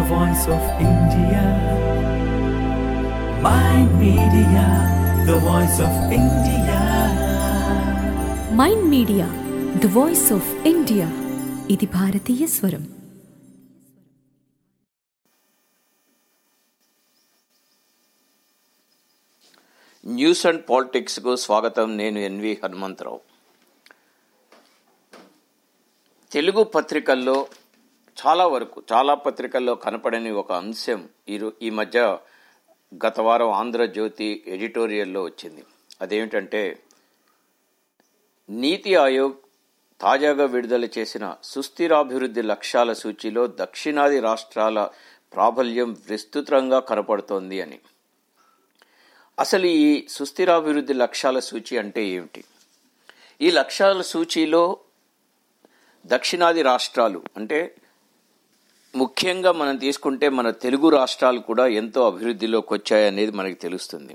voice of India. My media, the voice of India. Mind Media the voice of India ఇది భారతీయ స్వరం news and పాలిటిక్స్కు స్వాగతం నేను N V Hanumantharao Telugu పత్రికల్లో చాలా వరకు చాలా పత్రికల్లో కనపడని ఒక అంశం ఈరో ఈ మధ్య గత వారం ఆంధ్రజ్యోతి ఎడిటోరియల్లో వచ్చింది అదేమిటంటే నీతి ఆయోగ్ తాజాగా విడుదల చేసిన సుస్థిరాభివృద్ధి లక్ష్యాల సూచీలో దక్షిణాది రాష్ట్రాల ప్రాబల్యం విస్తృతంగా కనపడుతోంది అని అసలు ఈ సుస్థిరాభివృద్ధి లక్ష్యాల సూచి అంటే ఏమిటి ఈ లక్ష్యాల సూచీలో దక్షిణాది రాష్ట్రాలు అంటే ముఖ్యంగా మనం తీసుకుంటే మన తెలుగు రాష్ట్రాలు కూడా ఎంతో అభివృద్ధిలోకి వచ్చాయనేది మనకి తెలుస్తుంది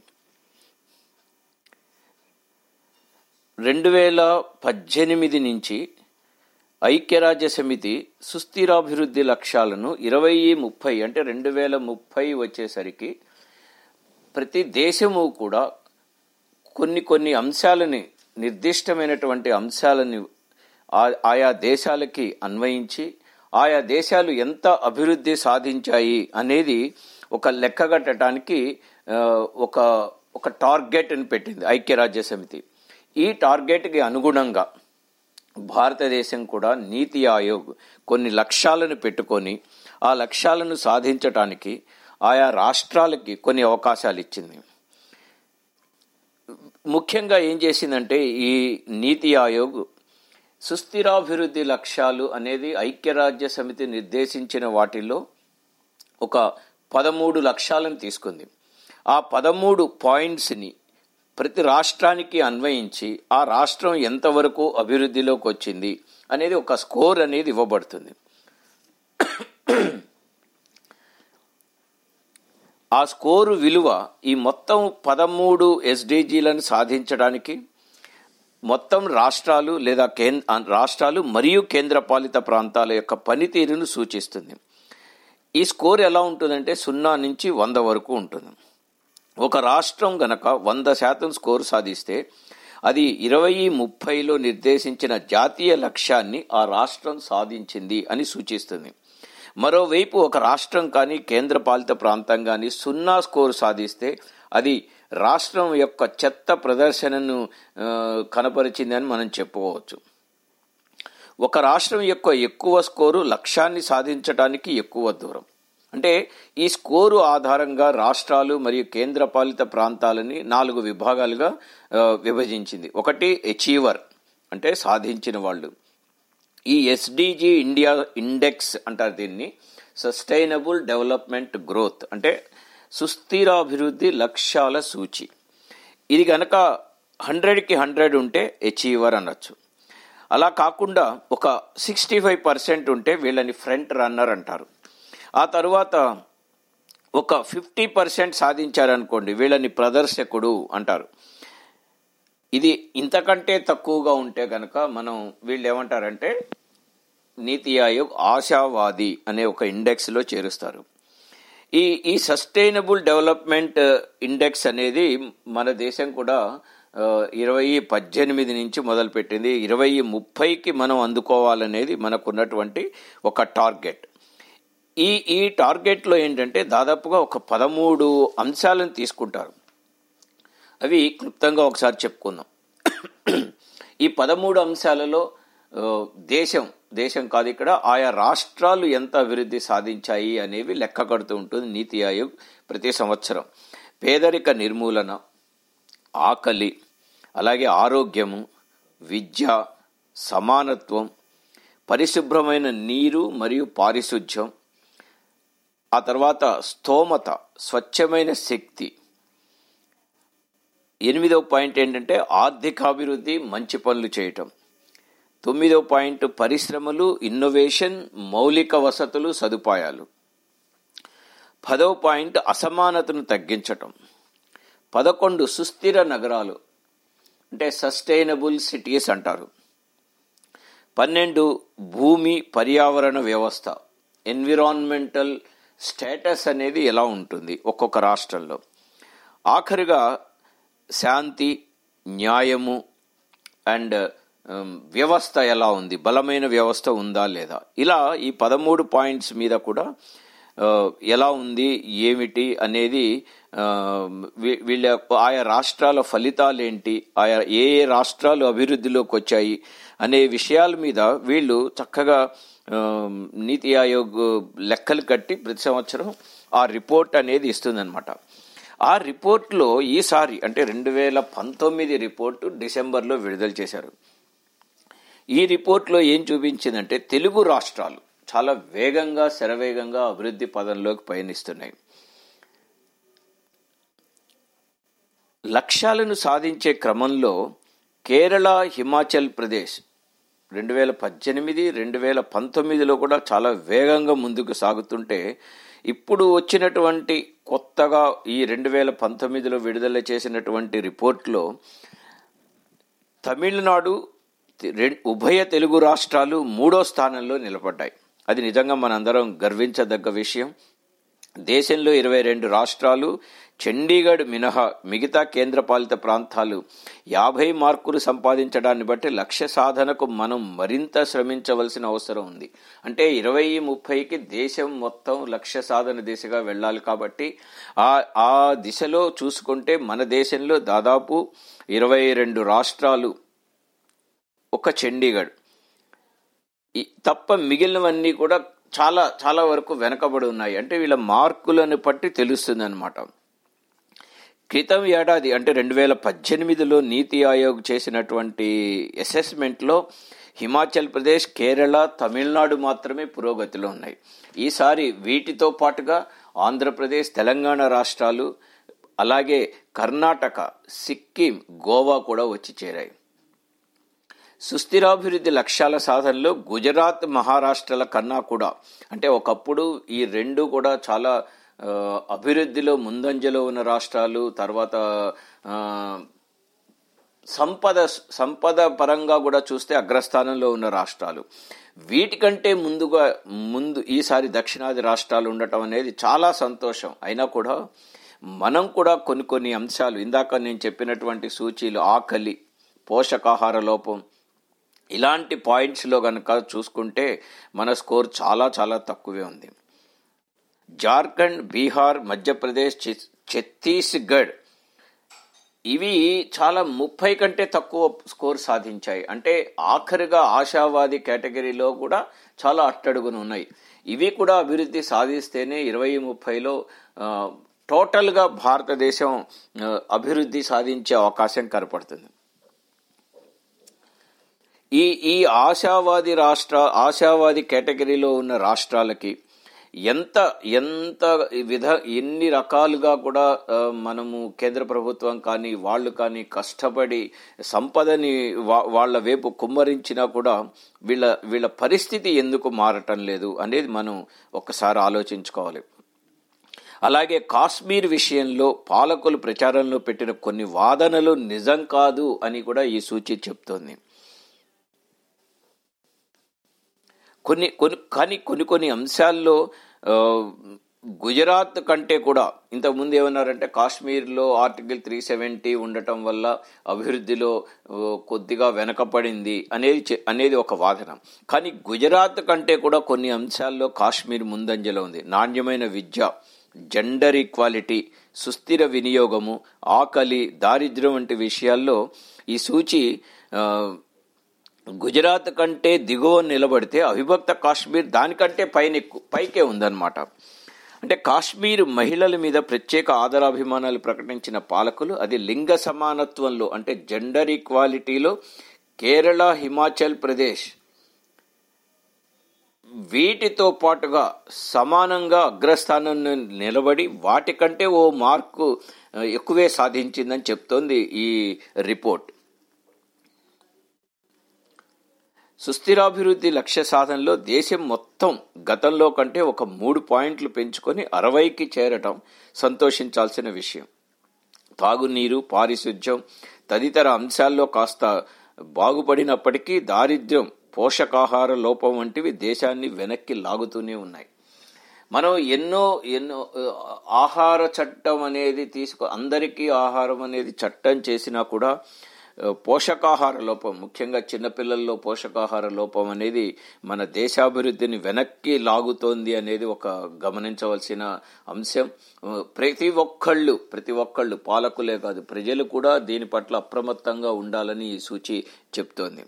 రెండు వేల పద్దెనిమిది నుంచి ఐక్యరాజ్య సమితి సుస్థిరాభివృద్ధి లక్ష్యాలను ఇరవై ముప్పై అంటే రెండు వేల ముప్పై వచ్చేసరికి ప్రతి దేశము కూడా కొన్ని కొన్ని అంశాలని నిర్దిష్టమైనటువంటి అంశాలని ఆ- ఆయా దేశాలకి అన్వయించి ఆయా దేశాలు ఎంత అభివృద్ధి సాధించాయి అనేది ఒక లెక్కగట్టడానికి ఆ, ఒక ఒక టార్గెట్ అని పెట్టింది ఐక్యరాజ్య సమితి ఈ టార్గెట్కి అనుగుణంగా భారతదేశం కూడా నీతి ఆయోగ్ కొన్ని లక్ష్యాలను పెట్టుకొని ఆ లక్ష్యాలను సాధించటానికి ఆయా రాష్ట్రాలకి కొన్ని అవకాశాలు ఇచ్చింది ముఖ్యంగా ఏం చేసిందంటే ఈ నీతి ఆయోగ్ సుస్థిరాభివృద్ధి లక్ష్యాలు అనేది ఐక్యరాజ్య సమితి నిర్దేశించిన వాటిల్లో ఒక పదమూడు లక్ష్యాలను తీసుకుంది ఆ పదమూడు పాయింట్స్ని ప్రతి రాష్ట్రానికి అన్వయించి ఆ రాష్ట్రం ఎంతవరకు అభివృద్ధిలోకి వచ్చింది అనేది ఒక స్కోర్ అనేది ఇవ్వబడుతుంది ఆ స్కోరు విలువ ఈ మొత్తం పదమూడు ఎస్డిజీలను సాధించడానికి మొత్తం రాష్ట్రాలు లేదా కేంద్ర రాష్ట్రాలు మరియు కేంద్రపాలిత ప్రాంతాల యొక్క పనితీరును సూచిస్తుంది ఈ స్కోర్ ఎలా ఉంటుందంటే సున్నా నుంచి వంద వరకు ఉంటుంది ఒక రాష్ట్రం గనక వంద శాతం స్కోర్ సాధిస్తే అది ఇరవై ముప్పైలో నిర్దేశించిన జాతీయ లక్ష్యాన్ని ఆ రాష్ట్రం సాధించింది అని సూచిస్తుంది మరోవైపు ఒక రాష్ట్రం కానీ కేంద్రపాలిత ప్రాంతం కానీ సున్నా స్కోర్ సాధిస్తే అది రాష్ట్రం యొక్క చెత్త ప్రదర్శనను ఆ, కనపరిచింది అని మనం చెప్పుకోవచ్చు ఒక రాష్ట్రం యొక్క ఎక్కువ స్కోరు లక్ష్యాన్ని సాధించడానికి ఎక్కువ దూరం అంటే ఈ స్కోరు ఆధారంగా రాష్ట్రాలు మరియు కేంద్రపాలిత ప్రాంతాలని నాలుగు విభాగాలుగా ఆ, విభజించింది ఒకటి అచీవర్ అంటే సాధించిన వాళ్ళు ఈ ఎస్డిజి ఇండియా ఇండెక్స్ అంటారు దీన్ని సస్టైనబుల్ డెవలప్మెంట్ గ్రోత్ అంటే సుస్థిరాభివృద్ధి లక్ష్యాల సూచి ఇది గనక హండ్రెడ్కి హండ్రెడ్ ఉంటే అచీవర్ అనొచ్చు అలా కాకుండా ఒక సిక్స్టీ ఫైవ్ పర్సెంట్ ఉంటే వీళ్ళని ఫ్రంట్ రన్నర్ అంటారు ఆ తరువాత ఒక ఫిఫ్టీ పర్సెంట్ సాధించారనుకోండి వీళ్ళని ప్రదర్శకుడు అంటారు ఇది ఇంతకంటే తక్కువగా ఉంటే కనుక మనం వీళ్ళు ఏమంటారంటే నీతి ఆయోగ్ ఆశావాది అనే ఒక ఇండెక్స్లో చేరుస్తారు ఈ ఈ సస్టైనబుల్ డెవలప్మెంట్ ఇండెక్స్ అనేది మన దేశం కూడా ఆ, ఇరవై పద్దెనిమిది నుంచి మొదలుపెట్టింది ఇరవై ముప్పైకి మనం అందుకోవాలనేది మనకున్నటువంటి ఒక టార్గెట్ ఈ ఈ టార్గెట్లో ఏంటంటే దాదాపుగా ఒక పదమూడు అంశాలను తీసుకుంటారు అవి క్లుప్తంగా ఒకసారి చెప్పుకుందాం ఈ పదమూడు అంశాలలో ఆ, దేశం దేశం కాదు ఇక్కడ ఆయా రాష్ట్రాలు ఎంత అభివృద్ధి సాధించాయి అనేవి లెక్క కడుతూ ఉంటుంది నీతి ఆయోగ్ ప్రతి సంవత్సరం పేదరిక నిర్మూలన ఆకలి అలాగే ఆరోగ్యము విద్య సమానత్వం పరిశుభ్రమైన నీరు మరియు పారిశుధ్యం ఆ తర్వాత స్తోమత స్వచ్ఛమైన శక్తి ఎనిమిదవ పాయింట్ ఏంటంటే ఆర్థికాభివృద్ధి మంచి పనులు చేయటం తొమ్మిదవ పాయింట్ పరిశ్రమలు ఇన్నోవేషన్ మౌలిక వసతులు సదుపాయాలు పదవ పాయింట్ అసమానతను తగ్గించటం పదకొండు సుస్థిర నగరాలు అంటే సస్టైనబుల్ సిటీస్ అంటారు పన్నెండు భూమి పర్యావరణ వ్యవస్థ ఎన్విరాన్మెంటల్ స్టేటస్ అనేది ఎలా ఉంటుంది ఒక్కొక్క రాష్ట్రంలో ఆఖరిగా శాంతి న్యాయము అండ్ వ్యవస్థ ఎలా ఉంది బలమైన వ్యవస్థ ఉందా లేదా ఇలా ఈ పదమూడు పాయింట్స్ మీద కూడా ఆ, ఎలా ఉంది ఏమిటి అనేది ఆ, వీ- వీళ్ళ ఆయా రాష్ట్రాల ఫలితాలు ఏంటి ఆయా ఏ ఏ రాష్ట్రాలు అభివృద్ధిలోకి వచ్చాయి అనే విషయాల మీద వీళ్ళు చక్కగా ఆ, నీతి ఆయోగ్ లెక్కలు కట్టి ప్రతి సంవత్సరం ఆ రిపోర్ట్ అనేది ఇస్తుందన్నమాట ఆ రిపోర్ట్లో ఈసారి అంటే రెండు వేల పంతొమ్మిది రిపోర్టు డిసెంబర్లో విడుదల చేశారు ఈ రిపోర్ట్లో ఏం చూపించిందంటే తెలుగు రాష్ట్రాలు చాలా వేగంగా శరవేగంగా అభివృద్ధి పదంలోకి పయనిస్తున్నాయి లక్ష్యాలను సాధించే క్రమంలో కేరళ హిమాచల్ ప్రదేశ్ రెండు వేల పద్దెనిమిది రెండు వేల పంతొమ్మిదిలో కూడా చాలా వేగంగా ముందుకు సాగుతుంటే ఇప్పుడు వచ్చినటువంటి కొత్తగా ఈ రెండు వేల పంతొమ్మిదిలో విడుదల చేసినటువంటి రిపోర్ట్లో తమిళనాడు రెం- ఉభయ తెలుగు రాష్ట్రాలు మూడో స్థానంలో నిలబడ్డాయి అది నిజంగా మనందరం గర్వించదగ్గ విషయం దేశంలో ఇరవై రెండు రాష్ట్రాలు చండీగఢ్ మినహా మిగతా కేంద్రపాలిత ప్రాంతాలు యాభై మార్కులు సంపాదించడాన్ని బట్టి లక్ష్య సాధనకు మనం మరింత శ్రమించవలసిన అవసరం ఉంది అంటే ఇరవై ముప్పైకి దేశం మొత్తం లక్ష్య సాధన దిశగా వెళ్ళాలి కాబట్టి ఆ ఆ దిశలో చూసుకుంటే మన దేశంలో దాదాపు ఇరవై రెండు రాష్ట్రాలు ఒక చండీగఢ్ ఈ- తప్ప మిగిలినవన్నీ కూడా చాలా చాలా వరకు వెనకబడి ఉన్నాయి అంటే వీళ్ళ మార్కులను బట్టి తెలుస్తుంది అనమాట క్రితం ఏడాది అంటే రెండు వేల పద్దెనిమిదిలో నీతి ఆయోగ్ చేసినటువంటి అసెస్మెంట్లో హిమాచల్ ప్రదేశ్ కేరళ తమిళనాడు మాత్రమే పురోగతిలో ఉన్నాయి ఈసారి వీటితో పాటుగా ఆంధ్రప్రదేశ్ తెలంగాణ రాష్ట్రాలు అలాగే కర్ణాటక సిక్కిం గోవా కూడా వచ్చి చేరాయి సుస్థిరాభివృద్ధి లక్ష్యాల సాధనలో గుజరాత్ మహారాష్ట్రల కన్నా కూడా అంటే ఒకప్పుడు ఈ రెండు కూడా చాలా ఆ, అభివృద్ధిలో ముందంజలో ఉన్న రాష్ట్రాలు తర్వాత ఆ, సంపద సంపద పరంగా కూడా చూస్తే అగ్రస్థానంలో ఉన్న రాష్ట్రాలు వీటికంటే ముందుగా ముందు ఈసారి దక్షిణాది రాష్ట్రాలు ఉండటం అనేది చాలా సంతోషం అయినా కూడా మనం కూడా కొన్ని కొన్ని అంశాలు ఇందాక నేను చెప్పినటువంటి సూచీలు ఆకలి పోషకాహార లోపం ఇలాంటి పాయింట్స్లో కనుక చూసుకుంటే మన స్కోర్ చాలా చాలా తక్కువే ఉంది జార్ఖండ్ బీహార్ మధ్యప్రదేశ్ ఛ- ఛత్తీస్గఢ్ ఇవి చాలా ముప్పై కంటే తక్కువ స్కోర్ సాధించాయి అంటే ఆఖరిగా ఆశావాది కేటగిరీలో కూడా చాలా అట్టడుగున ఉన్నాయి ఇవి కూడా అభివృద్ధి సాధిస్తేనే ఇరవై ముప్పైలో ఆ, టోటల్గా భారతదేశం ఆ, అభివృద్ధి సాధించే అవకాశం కనపడుతుంది ఈ ఈ ఆశావాది రాష్ట్ర ఆశావాది కేటగిరీలో ఉన్న రాష్ట్రాలకి ఎంత ఎంత విధ ఎన్ని రకాలుగా కూడా ఆ, మనము కేంద్ర ప్రభుత్వం కానీ వాళ్ళు కానీ కష్టపడి సంపదని వా- వాళ్ళ వైపు కుమ్మరించినా కూడా వీళ్ళ వీళ్ళ పరిస్థితి ఎందుకు మారటం లేదు అనేది మనం ఒక్కసారి ఆలోచించుకోవాలి అలాగే కాశ్మీర్ విషయంలో పాలకులు ప్రచారంలో పెట్టిన కొన్ని వాదనలు నిజం కాదు అని కూడా ఈ సూచి చెప్తోంది కొన్ని కొన్ని కానీ కొన్ని కొన్ని అంశాల్లో ఆ, గుజరాత్ కంటే కూడా ఇంతకుముందు ఏమన్నారంటే కాశ్మీర్లో ఆర్టికల్ త్రీ సెవెంటీ ఉండటం వల్ల అభివృద్ధిలో ఆ, కొద్దిగా వెనకపడింది అనేది చె- అనేది ఒక వాదన కానీ గుజరాత్ కంటే కూడా కొన్ని అంశాల్లో కాశ్మీర్ ముందంజలో ఉంది నాణ్యమైన విద్య జెండర్ ఈక్వాలిటీ సుస్థిర వినియోగము ఆకలి దారిద్ర్యం వంటి విషయాల్లో ఈ సూచి ఆ, గుజరాత్ కంటే దిగువ నిలబడితే అవిభక్త కాశ్మీర్ దానికంటే పైన ఎక్కు- పైకే ఉందన్నమాట అంటే కాశ్మీర్ మహిళల మీద ప్రత్యేక ఆదరాభిమానాలు ప్రకటించిన పాలకులు అది లింగ సమానత్వంలో అంటే జెండర్ ఈక్వాలిటీలో కేరళ హిమాచల్ ప్రదేశ్ వీటితో పాటుగా సమానంగా అగ్రస్థానంలో నిలబడి వాటికంటే ఓ మార్కు ఆ, ఎక్కువే సాధించిందని చెప్తోంది ఈ రిపోర్ట్ సుస్థిరాభివృద్ధి లక్ష్య సాధనలో దేశం మొత్తం గతంలో కంటే ఒక మూడు పాయింట్లు పెంచుకొని అరవైకి చేరటం సంతోషించాల్సిన విషయం తాగునీరు పారిశుధ్యం తదితర అంశాల్లో కాస్త బాగుపడినప్పటికీ దారిద్ర్యం పోషకాహార లోపం వంటివి దేశాన్ని వెనక్కి లాగుతూనే ఉన్నాయి మనం ఎన్నో ఎన్నో ఆ, ఆహార చట్టం అనేది తీసుకో అందరికీ ఆహారం అనేది చట్టం చేసినా కూడా ఆ, పోషకాహార లోపం ముఖ్యంగా చిన్నపిల్లల్లో పోషకాహార లోపం అనేది మన దేశాభివృద్ధిని వెనక్కి లాగుతోంది అనేది ఒక గమనించవలసిన అంశం ఆ, ప్రతి ఒక్కళ్ళు ప్రతి ఒక్కళ్ళు పాలకులే కాదు ప్రజలు కూడా దీని పట్ల అప్రమత్తంగా ఉండాలని ఈ సూచి చెప్తోంది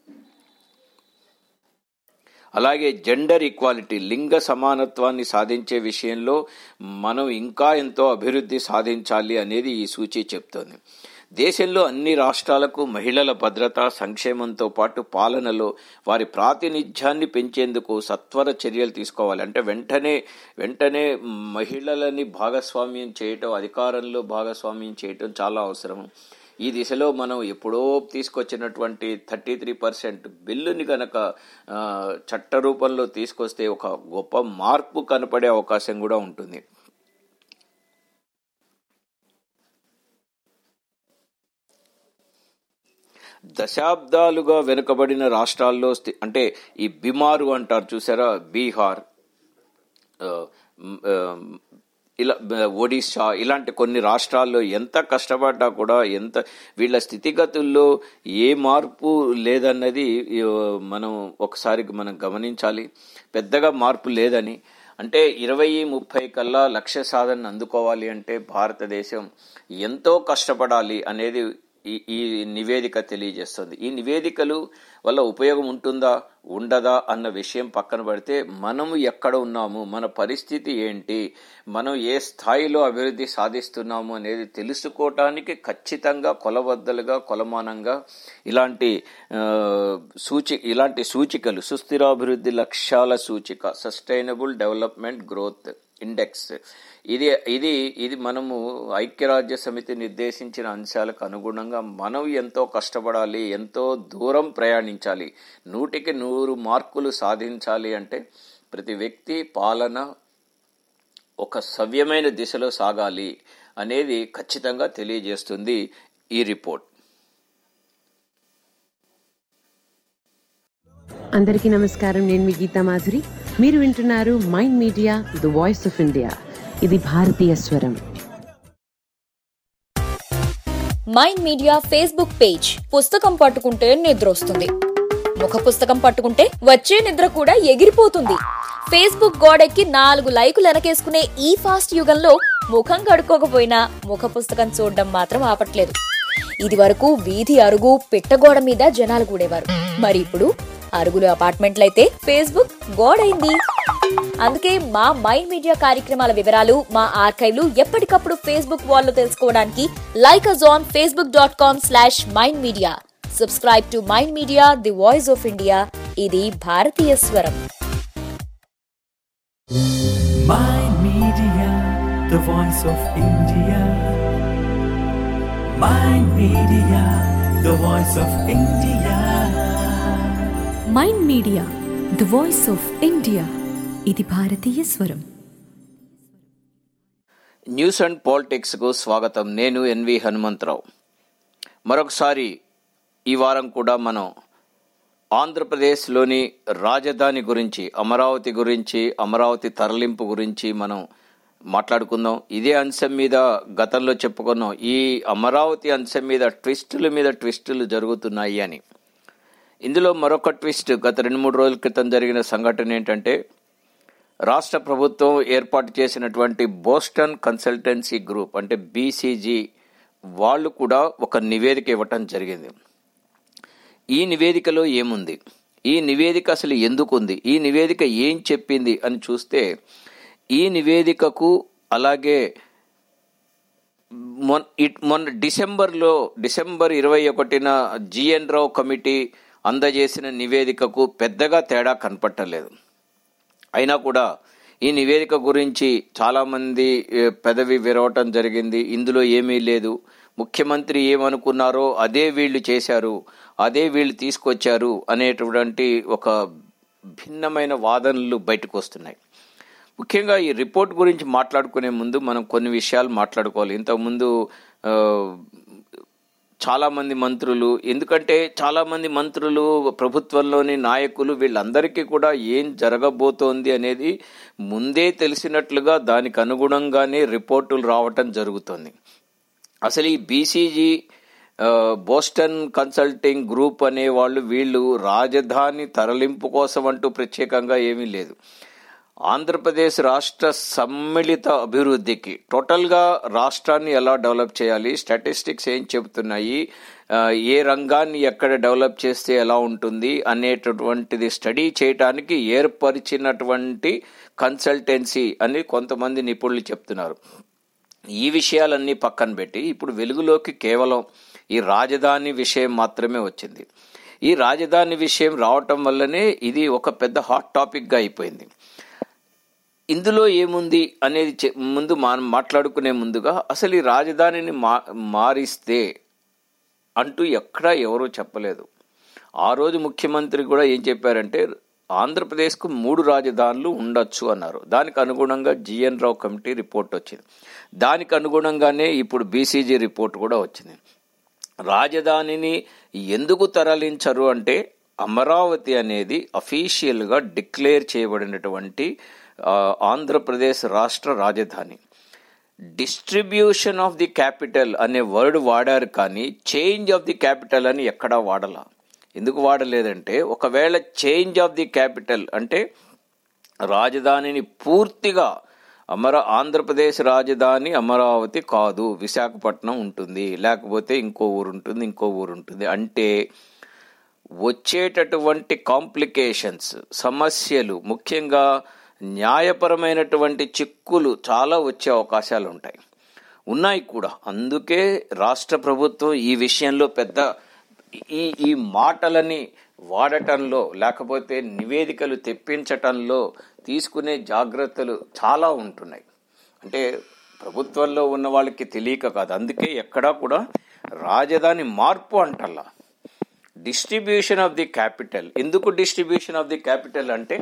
అలాగే జెండర్ ఈక్వాలిటీ లింగ సమానత్వాన్ని సాధించే విషయంలో మనం ఇంకా ఎంతో అభివృద్ధి సాధించాలి అనేది ఈ సూచి చెప్తోంది దేశంలో అన్ని రాష్ట్రాలకు మహిళల భద్రత సంక్షేమంతో పాటు పాలనలో వారి ప్రాతినిధ్యాన్ని పెంచేందుకు సత్వర చర్యలు తీసుకోవాలి అంటే వెంటనే వెంటనే మహిళలని భాగస్వామ్యం చేయటం అధికారంలో భాగస్వామ్యం చేయటం చాలా అవసరం ఈ దిశలో మనం ఎప్పుడో తీసుకొచ్చినటువంటి థర్టీ త్రీ పర్సెంట్ బిల్లుని కనుక ఆ, చట్ట రూపంలో తీసుకొస్తే ఒక గొప్ప మార్పు కనపడే అవకాశం కూడా ఉంటుంది దశాబ్దాలుగా వెనుకబడిన రాష్ట్రాల్లో స్థి- అంటే ఈ బిమారు అంటారు చూసారా బీహార్ ఆ, మ్, ఆ, ఇలా బ- ఒడిశా ఇలాంటి కొన్ని రాష్ట్రాల్లో ఎంత కష్టపడ్డా కూడా ఎంత వీళ్ళ స్థితిగతుల్లో ఏ మార్పు లేదన్నది ఆ, మనం ఒకసారి మనం గమనించాలి పెద్దగా మార్పు లేదని అంటే ఇరవై ముప్పై కల్లా లక్ష్య సాధన అందుకోవాలి అంటే భారతదేశం ఎంతో కష్టపడాలి అనేది ఈ ఈ నివేదిక తెలియజేస్తుంది ఈ నివేదికలు వల్ల ఉపయోగం ఉంటుందా ఉండదా అన్న విషయం పక్కన పెడితే మనము ఎక్కడ ఉన్నాము మన పరిస్థితి ఏంటి మనం ఏ స్థాయిలో అభివృద్ధి సాధిస్తున్నాము అనేది తెలుసుకోవటానికి ఖచ్చితంగా కొలబద్దలుగా కొలమానంగా ఇలాంటి ఆ, సూచి ఇలాంటి సూచికలు సుస్థిరాభివృద్ధి లక్ష్యాల సూచిక సస్టైనబుల్ డెవలప్మెంట్ గ్రోత్ ఇండెక్స్ ఇది ఇది ఇది మనము ఐక్యరాజ్య సమితి నిర్దేశించిన అంశాలకు అనుగుణంగా మనం ఎంతో కష్టపడాలి ఎంతో దూరం ప్రయాణించాలి నూటికి నూరు మార్కులు సాధించాలి అంటే ప్రతి వ్యక్తి పాలన ఒక సవ్యమైన దిశలో సాగాలి అనేది ఖచ్చితంగా తెలియజేస్తుంది ఈ రిపోర్ట్ అందరికీ నమస్కారం నేను మీ గీతా మాధురి మీరు వింటున్నారు Mind Media the voice of India ఇది భారతీయ స్వరం మైండ్ మీడియా ఫేస్బుక్ పేజ్ పుస్తకం పట్టుకుంటే నిద్ర వస్తుంది ముఖ పుస్తకం పట్టుకుంటే వచ్చే నిద్ర కూడా ఎగిరిపోతుంది ఫేస్బుక్ గోడెక్కి నాలుగు లైకులు వెనకేసుకునే ఈ ఫాస్ట్ యుగంలో ముఖం కడుక్కోకపోయినా ముఖ పుస్తకం చూడడం మాత్రం ఆపట్లేదు ఇది వరకు వీధి అరుగు పిట్టగోడ మీద జనాలు కూడేవారు మరి ఇప్పుడు అరుగులు అపార్ట్మెంట్లయితే ఫేస్బుక్ గోడైంది అందుకే మా మైండ్ మీడియా కార్యక్రమాల వివరాలు మా ఆర్కైవ్లు ఎప్పటికప్పుడు ఫేస్బుక్ వాల్లో తెలుసుకోవడానికి like us on Facebook dot com slash Mind Media subscribe to Mind Media the voice of India ఇది భారతీయ స్వరం Mind Media, the voice of India. Mind Media, the voice of India. Mind Media the voice of India ఇది భారతీయ స్వరం news and పాలిటిక్స్కు స్వాగతం నేను N V Hanumantharao మరొకసారి ఈ వారం కూడా మనం ఆంధ్రప్రదేశ్లోని రాజధాని గురించి అమరావతి గురించి అమరావతి తరలింపు గురించి మనం మాట్లాడుకుందాం ఇదే అంశం మీద గతంలో చెప్పుకున్నాం ఈ అమరావతి అంశం మీద ట్విస్టుల మీద ట్విస్టులు జరుగుతున్నాయి అని ఇందులో మరొక ట్విస్ట్ గత రెండు మూడు రోజుల క్రితం జరిగిన సంఘటన ఏంటంటే రాష్ట్ర ప్రభుత్వం ఏర్పాటు చేసినటువంటి బోస్టన్ కన్సల్టెన్సీ గ్రూప్ అంటే బీసీజీ వాళ్ళు కూడా ఒక నివేదిక ఇవ్వటం జరిగింది ఈ నివేదికలో ఏముంది ఈ నివేదిక అసలు ఎందుకు ఉంది ఈ నివేదిక ఏం చెప్పింది అని చూస్తే ఈ నివేదికకు అలాగే మొన్ ఇట్- మొన్న డిసెంబర్లో డిసెంబర్ ఇరవై ఒకటిన జిఎన్ రావు కమిటీ అందజేసిన నివేదికకు పెద్దగా తేడా కనపట్టలేదు అయినా కూడా ఈ నివేదిక గురించి చాలామంది ఏ, పెదవి విరవటం జరిగింది ఇందులో ఏమీ లేదు ముఖ్యమంత్రి ఏమనుకున్నారో అదే వీళ్ళు చేశారు అదే వీళ్ళు తీసుకొచ్చారు అనేటువంటి ఒక భిన్నమైన వాదనలు బయటకు వస్తున్నాయి ముఖ్యంగా ఈ రిపోర్ట్ గురించి మాట్లాడుకునే ముందు మనం కొన్ని విషయాలు మాట్లాడుకోవాలి ఇంతకుముందు ఆ, చాలా మంది మంత్రులు ఎందుకంటే చాలా మంది మంత్రులు ప్రభుత్వంలోని నాయకులు వీళ్ళందరికీ కూడా ఏం జరగబోతోంది అనేది ముందే తెలిసినట్లుగా దానికి అనుగుణంగానే రిపోర్టులు రావటం జరుగుతుంది అసలు ఈ బీసీజీ బోస్టన్ కన్సల్టింగ్ గ్రూప్ అనే వాళ్ళు వీళ్ళు రాజధాని తరలింపు కోసం అంటూ ప్రత్యేకంగా ఏమీ లేదు ఆంధ్రప్రదేశ్ రాష్ట్ర సమ్మిళిత అభివృద్ధికి టోటల్గా రాష్ట్రాన్ని ఎలా డెవలప్ చేయాలి స్టాటిస్టిక్స్ ఏం చెబుతున్నాయి ఆ, ఏ రంగాన్ని ఎక్కడ డెవలప్ చేస్తే ఎలా ఉంటుంది అనేటటువంటిది స్టడీ చేయటానికి ఏర్పరిచినటువంటి కన్సల్టెన్సీ అని కొంతమంది నిపుణులు చెప్తున్నారు ఈ విషయాలన్నీ పక్కన పెట్టి ఇప్పుడు వెలుగులోకి కేవలం ఈ రాజధాని విషయం మాత్రమే వచ్చింది ఈ రాజధాని విషయం రావటం వల్లనే ఇది ఒక పెద్ద హాట్ టాపిక్గా అయిపోయింది ఇందులో ఏముంది అనేది చె- ముందు మనం మాట్లాడుకునే ముందుగా అసలు ఈ రాజధానిని మా మారిస్తే అంటూ ఎక్కడా ఎవరూ చెప్పలేదు ఆ రోజు ముఖ్యమంత్రి కూడా ఏం చెప్పారంటే ఆంధ్రప్రదేశ్కు మూడు రాజధానులు ఉండొచ్చు అన్నారు దానికి అనుగుణంగా జిఎన్ రావు కమిటీ రిపోర్ట్ వచ్చింది దానికి అనుగుణంగానే ఇప్పుడు బీసీజీ రిపోర్ట్ కూడా వచ్చింది రాజధానిని ఎందుకు తరలించరు అంటే అమరావతి అనేది అఫీషియల్గా డిక్లేర్ చేయబడినటువంటి ఆ, ఆంధ్రప్రదేశ్ రాష్ట్ర రాజధాని డిస్ట్రిబ్యూషన్ ఆఫ్ ది క్యాపిటల్ అనే వర్డ్ వాడారు కానీ చేంజ్ ఆఫ్ ది క్యాపిటల్ అని ఎక్కడా వాడలా ఎందుకు వాడలేదంటే ఒకవేళ చేంజ్ ఆఫ్ ది క్యాపిటల్ అంటే రాజధానిని పూర్తిగా అమర ఆంధ్రప్రదేశ్ రాజధాని అమరావతి కాదు విశాఖపట్నం ఉంటుంది లేకపోతే ఇంకో ఊరు ఉంటుంది ఇంకో ఊరు ఉంటుంది అంటే వచ్చేటటువంటి కాంప్లికేషన్స్ సమస్యలు ముఖ్యంగా న్యాయపరమైనటువంటి చిక్కులు చాలా వచ్చే అవకాశాలు ఉంటాయి ఉన్నాయి కూడా అందుకే రాష్ట్ర ప్రభుత్వం ఈ విషయంలో పెద్ద ఈ ఈ మాటలని వాడటంలో లేకపోతే నివేదికలు తెప్పించటంలో తీసుకునే జాగ్రత్తలు చాలా ఉంటున్నాయి అంటే ప్రభుత్వంలో ఉన్న వాళ్ళకి తెలియక కాదు అందుకే ఎక్కడా కూడా రాజధాని మార్పు అంటల్లా డిస్ట్రిబ్యూషన్ ఆఫ్ ది క్యాపిటల్ ఎందుకు డిస్ట్రిబ్యూషన్ ఆఫ్ ది క్యాపిటల్ అంటే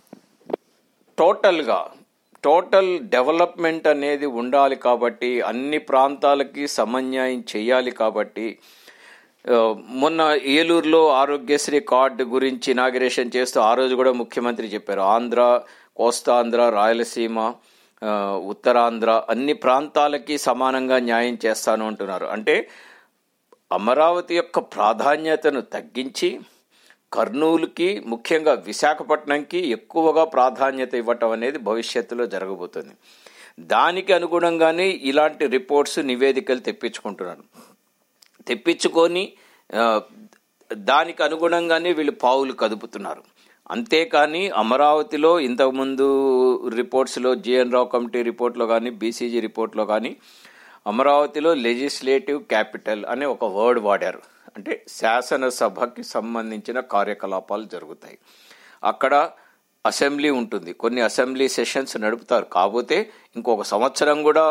టోటల్గా టోటల్ డెవలప్మెంట్ అనేది ఉండాలి కాబట్టి అన్ని ప్రాంతాలకి సమన్యాయం చేయాలి కాబట్టి ఆ, మొన్న ఏలూరులో ఆరోగ్యశ్రీ కార్డు గురించి ఇనాగరేషన్ చేస్తూ ఆ రోజు కూడా ముఖ్యమంత్రి చెప్పారు ఆంధ్ర కోస్తాంధ్ర రాయలసీమ ఆ, ఉత్తరాంధ్ర అన్ని ప్రాంతాలకి సమానంగా న్యాయం చేస్తాను అంటున్నారు అంటే అమరావతి యొక్క ప్రాధాన్యతను తగ్గించి కర్నూలుకి ముఖ్యంగా విశాఖపట్నంకి ఎక్కువగా ప్రాధాన్యత ఇవ్వటం అనేది భవిష్యత్తులో జరగబోతుంది దానికి అనుగుణంగానే ఇలాంటి రిపోర్ట్స్ నివేదికలు తెప్పించుకుంటున్నారు తెప్పించుకొని ఆ, దానికి అనుగుణంగానే వీళ్ళు పావులు కదుపుతున్నారు అంతేకాని అమరావతిలో ఇంతకుముందు రిపోర్ట్స్లో జిఎన్ రావు కమిటీ రిపోర్ట్లో కానీ బీసీజీ రిపోర్ట్లో కానీ అమరావతిలో లెజిస్లేటివ్ క్యాపిటల్ అనే ఒక వర్డ్ వాడారు అంటే శాసనసభకి సంబంధించిన కార్యకలాపాలు జరుగుతాయి అక్కడ అసెంబ్లీ ఉంటుంది కొన్ని అసెంబ్లీ సెషన్స్ నడుపుతారు కాకపోతే ఇంకొక సంవత్సరం కూడా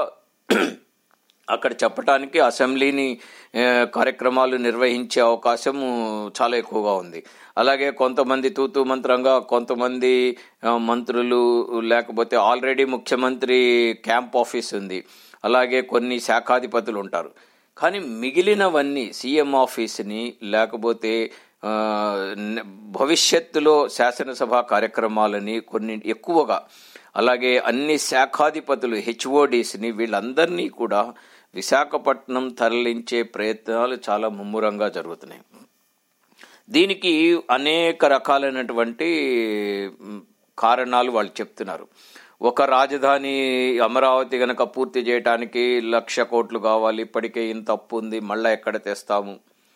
అక్కడ చెప్పడానికి అసెంబ్లీని ఆ, కార్యక్రమాలు నిర్వహించే అవకాశం చాలా ఎక్కువగా ఉంది అలాగే కొంతమంది తూతూ మంత్రంగా కొంతమంది ఆ, మంత్రులు లేకపోతే ఆల్రెడీ ముఖ్యమంత్రి క్యాంప్ ఆఫీస్ ఉంది అలాగే కొన్ని శాఖాధిపతులు ఉంటారు కానీ మిగిలినవన్నీ సీఎం ఆఫీస్ని లేకపోతే ఆ, న- భవిష్యత్తులో శాసనసభ కార్యక్రమాలని కొన్ని ఎక్కువగా అలాగే అన్ని శాఖాధిపతులు హెచ్ఓడిస్ని వీళ్ళందరినీ కూడా విశాఖపట్నం తరలించే ప్రయత్నాలు చాలా ముమ్మరంగా జరుగుతున్నాయి దీనికి అనేక రకాలైనటువంటి మ్, కారణాలు వాళ్ళు చెప్తున్నారు ఒక రాజధాని అమరావతి గనక పూర్తి చేయడానికి లక్ష కోట్లు కావాలి ఇప్పటికే ఇంత అప్పు ఉంది మళ్ళా ఎక్కడ తెస్తాము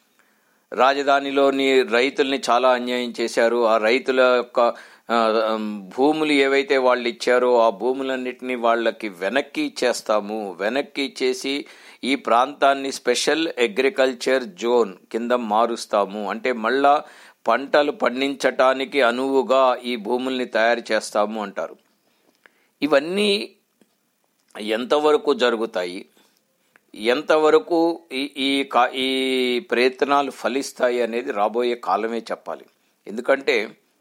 రాజధానిలోని రైతుల్ని చాలా అన్యాయం చేశారు ఆ రైతుల యొక్క ఆ, ఉమ్, భూములు ఏవైతే వాళ్ళు ఇచ్చారో ఆ భూములన్నిటిని వాళ్ళకి వెనక్కి ఇచ్చేస్తాము వెనక్కి ఇచ్చేసి ఈ ప్రాంతాన్ని స్పెషల్ అగ్రికల్చర్ జోన్ కింద మారుస్తాము అంటే మళ్ళా పంటలు పండించటానికి అనువుగా ఈ భూముల్ని తయారు చేస్తాము అంటారు ఇవన్నీ ఎంతవరకు జరుగుతాయి ఎంతవరకు ఈ ఈ కా ఈ ప్రయత్నాలు ఫలిస్తాయి అనేది రాబోయే కాలమే చెప్పాలి ఎందుకంటే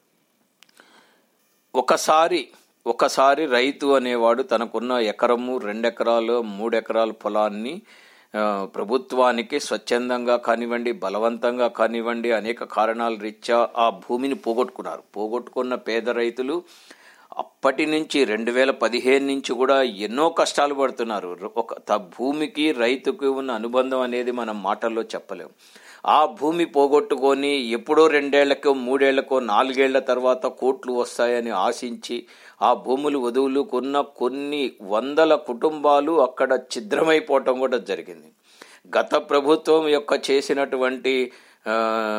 ఒకసారి ఒకసారి రైతు అనేవాడు తనకున్న ఎకరము రెండెకరాలు మూడెకరాల పొలాన్ని ఆ, ప్రభుత్వానికి స్వచ్ఛందంగా కానివ్వండి బలవంతంగా కానివ్వండి అనేక కారణాల రీత్యా ఆ భూమిని పోగొట్టుకున్నారు పోగొట్టుకున్న పేద రైతులు అప్పటి నుంచి రెండు వేల పదిహేను నుంచి కూడా ఎన్నో కష్టాలు పడుతున్నారు ఒక త- భూమికి రైతుకి ఉన్న అనుబంధం అనేది మనం మాటల్లో చెప్పలేం ఆ భూమి పోగొట్టుకొని ఎప్పుడో రెండేళ్లకో మూడేళ్లకో నాలుగేళ్ల తర్వాత కోట్లు వస్తాయని ఆశించి ఆ భూములు వధువులు కొన్న కొన్ని వందల కుటుంబాలు అక్కడ ఛిద్రమైపోవటం కూడా జరిగింది గత ప్రభుత్వం యొక్క చేసినటువంటి ఆ,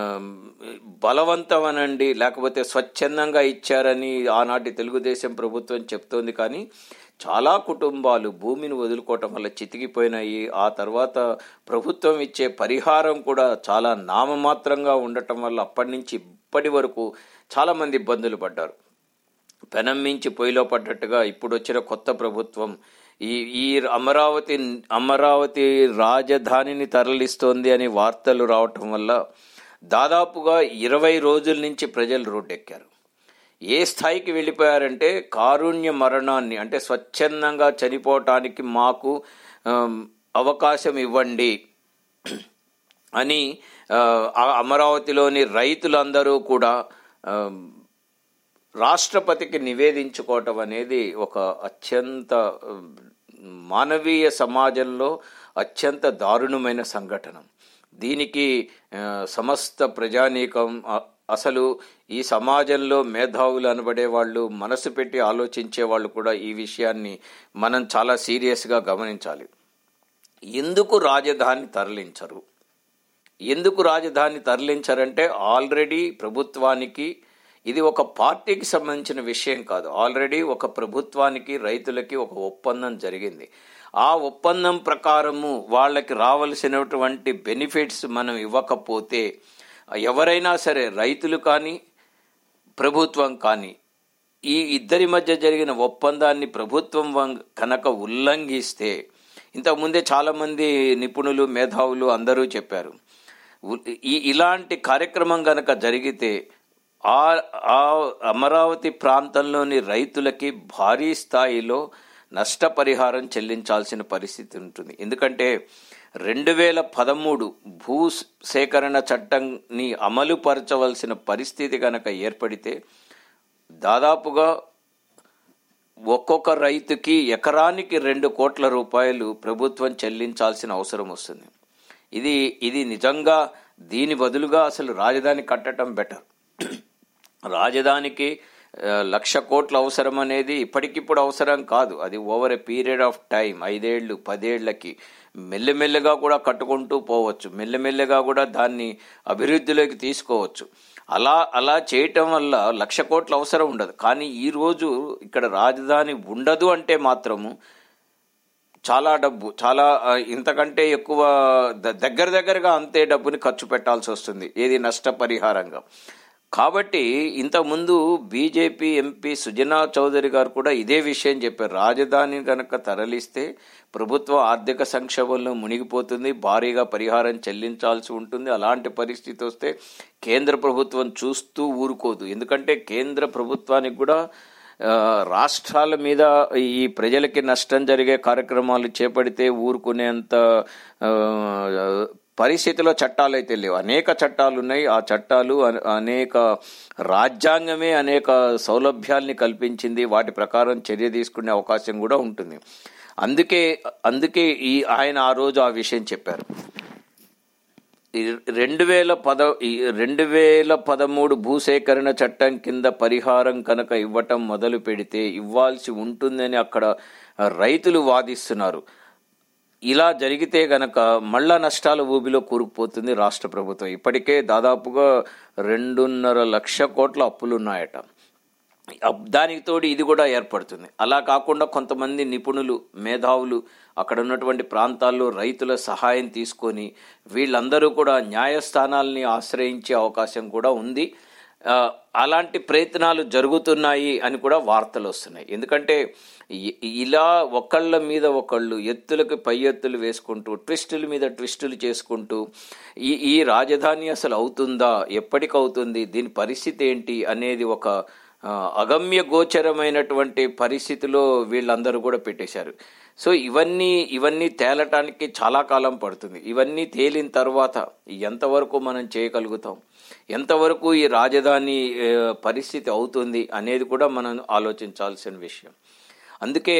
బలవంతం అనండి లేకపోతే స్వచ్ఛందంగా ఇచ్చారని ఆనాటి తెలుగుదేశం ప్రభుత్వం చెప్తోంది కానీ చాలా కుటుంబాలు భూమిని వదులుకోవటం వల్ల చితికిపోయినాయి ఆ తర్వాత ప్రభుత్వం ఇచ్చే పరిహారం కూడా చాలా నామమాత్రంగా ఉండటం వల్ల అప్పటి నుంచి ఇప్పటి వరకు చాలామంది ఇబ్బందులు పడ్డారు పెనం మించి పొయ్యిలో పడ్డట్టుగా ఇప్పుడు వచ్చిన కొత్త ప్రభుత్వం ఈ ఈ అమరావతి అమరావతి రాజధానిని తరలిస్తోంది అని వార్తలు రావటం వల్ల దాదాపుగా ఇరవై రోజుల నుంచి ప్రజలు రోడ్డెక్కారు ఏ స్థాయికి వెళ్ళిపోయారంటే కారుణ్య మరణాన్ని అంటే స్వచ్ఛందంగా చనిపోవటానికి మాకు ఆమ్, అవకాశం ఇవ్వండి అని ఆ, ఆ అమరావతిలోని రైతులందరూ కూడా ఆమ్, రాష్ట్రపతికి నివేదించుకోవటం అనేది ఒక అత్యంత ఉమ్, మానవీయ సమాజంలో అత్యంత దారుణమైన సంఘటన దీనికి ఆ, సమస్త ప్రజానీకం అ- అసలు ఈ సమాజంలో మేధావులు అనబడే వాళ్ళు మనసు పెట్టి ఆలోచించే వాళ్ళు కూడా ఈ విషయాన్ని మనం చాలా సీరియస్గా గమనించాలి ఎందుకు రాజధాని తరలించరు ఎందుకు రాజధాని తరలించారంటే ఆల్రెడీ ప్రభుత్వానికి ఇది ఒక పార్టీకి సంబంధించిన విషయం కాదు ఆల్రెడీ ఒక ప్రభుత్వానికి రైతులకి ఒక ఒప్పందం జరిగింది ఆ ఒప్పందం ప్రకారము వాళ్ళకి రావలసినటువంటి బెనిఫిట్స్ మనం ఇవ్వకపోతే ఎవరైనా సరే రైతులు కానీ ప్రభుత్వం కానీ ఈ ఇద్దరి మధ్య జరిగిన ఒప్పందాన్ని ప్రభుత్వం వం- కనుక ఉల్లంఘిస్తే ఇంతకుముందే చాలామంది నిపుణులు మేధావులు అందరూ చెప్పారు ఉ- ఈ ఇలాంటి కార్యక్రమం గనక జరిగితే ఆ ఆ అమరావతి ప్రాంతంలోని రైతులకి భారీ స్థాయిలో నష్టపరిహారం చెల్లించాల్సిన పరిస్థితి ఉంటుంది ఎందుకంటే రెండు వేల పదమూడు భూ సేకరణ చట్టాన్ని అమలుపరచవలసిన పరిస్థితి కనుక ఏర్పడితే దాదాపుగా ఒక్కొక్క రైతుకి ఎకరానికి రెండు కోట్ల రూపాయలు ప్రభుత్వం చెల్లించాల్సిన అవసరం వస్తుంది ఇది ఇది నిజంగా దీని బదులుగా అసలు రాజధాని కట్టడం బెటర్ రాజధానికి ఆ, లక్ష కోట్ల అవసరం అనేది ఇప్పటికిప్పుడు అవసరం కాదు అది over a period of time ఐదేళ్లు పదేళ్లకి మెల్లమెల్లగా కూడా కట్టుకుంటూ పోవచ్చు మెల్లమెల్లగా కూడా దాన్ని అభివృద్ధిలోకి తీసుకోవచ్చు అలా అలా చేయటం వల్ల లక్ష కోట్ల అవసరం ఉండదు కానీ ఈరోజు ఇక్కడ రాజధాని ఉండదు అంటే మాత్రము చాలా డబ్బు చాలా ఆ, ఇంతకంటే ఎక్కువ ద- దగ్గర దగ్గరగా అంతే డబ్బుని ఖర్చు పెట్టాల్సి వస్తుంది ఏది నష్టపరిహారంగా కాబట్టి ఇంతకుముందు బీజేపీ ఎంపీ సుజనా చౌదరి గారు కూడా ఇదే విషయం చెప్పారు రాజధాని కనుక తరలిస్తే ప్రభుత్వ ఆర్థిక సంక్షోభంలో మునిగిపోతుంది భారీగా పరిహారం చెల్లించాల్సి ఉంటుంది అలాంటి పరిస్థితి వస్తే కేంద్ర ప్రభుత్వం చూస్తూ ఊరుకోదు ఎందుకంటే కేంద్ర ప్రభుత్వానికి కూడా ఆ, రాష్ట్రాల మీద ఈ ప్రజలకి నష్టం జరిగే కార్యక్రమాలు చేపడితే ఊరుకునేంత ఆ, పరిస్థితిలో చట్టాలు అయితే లేవు అనేక చట్టాలు ఉన్నాయి ఆ చట్టాలు అ- అనేక రాజ్యాంగమే అనేక సౌలభ్యాల్ని కల్పించింది వాటి ప్రకారం చర్య తీసుకునే అవకాశం కూడా ఉంటుంది అందుకే అందుకే ఈ ఆయన ఆ రోజు ఆ విషయం చెప్పారు ఈ రెండు వేల పద ఈ రెండు వేల పదమూడు భూసేకరణ చట్టం కింద పరిహారం కనుక ఇవ్వటం మొదలు పెడితే ఇవ్వాల్సి ఉంటుందని అక్కడ రైతులు వాదిస్తున్నారు ఇలా జరిగితే గనక మళ్ళా నష్టాల ఊబిలో కూరుకుపోతుంది రాష్ట్ర ప్రభుత్వం ఇప్పటికే దాదాపుగా రెండున్నర లక్ష కోట్ల అప్పులున్నాయట అప్- దానికి తోడు ఇది కూడా ఏర్పడుతుంది అలా కాకుండా కొంతమంది నిపుణులు మేధావులు అక్కడ ఉన్నటువంటి ప్రాంతాల్లో రైతుల సహాయం తీసుకొని వీళ్ళందరూ కూడా న్యాయస్థానాల్ని ఆశ్రయించే అవకాశం కూడా ఉంది ఆ, అలాంటి ప్రయత్నాలు జరుగుతున్నాయి అని కూడా వార్తలు వస్తున్నాయి ఎందుకంటే ఇ- ఇలా ఒకళ్ళ మీద ఒకళ్ళు ఎత్తులకు పై ఎత్తులు వేసుకుంటూ ట్విస్టుల మీద ట్విస్టులు చేసుకుంటూ ఈ ఈ రాజధాని అసలు అవుతుందా ఎప్పటికవుతుంది దీని పరిస్థితి ఏంటి అనేది ఒక ఆ, అగమ్య గోచరమైనటువంటి పరిస్థితిలో వీళ్ళందరూ కూడా పెట్టేశారు సో ఇవన్నీ ఇవన్నీ తేలటానికి చాలా కాలం పడుతుంది ఇవన్నీ తేలిన తర్వాత ఎంతవరకు మనం చేయగలుగుతాం ఎంతవరకు ఈ రాజధాని ఏ, పరిస్థితి అవుతుంది అనేది కూడా మనం ఆలోచించాల్సిన విషయం అందుకే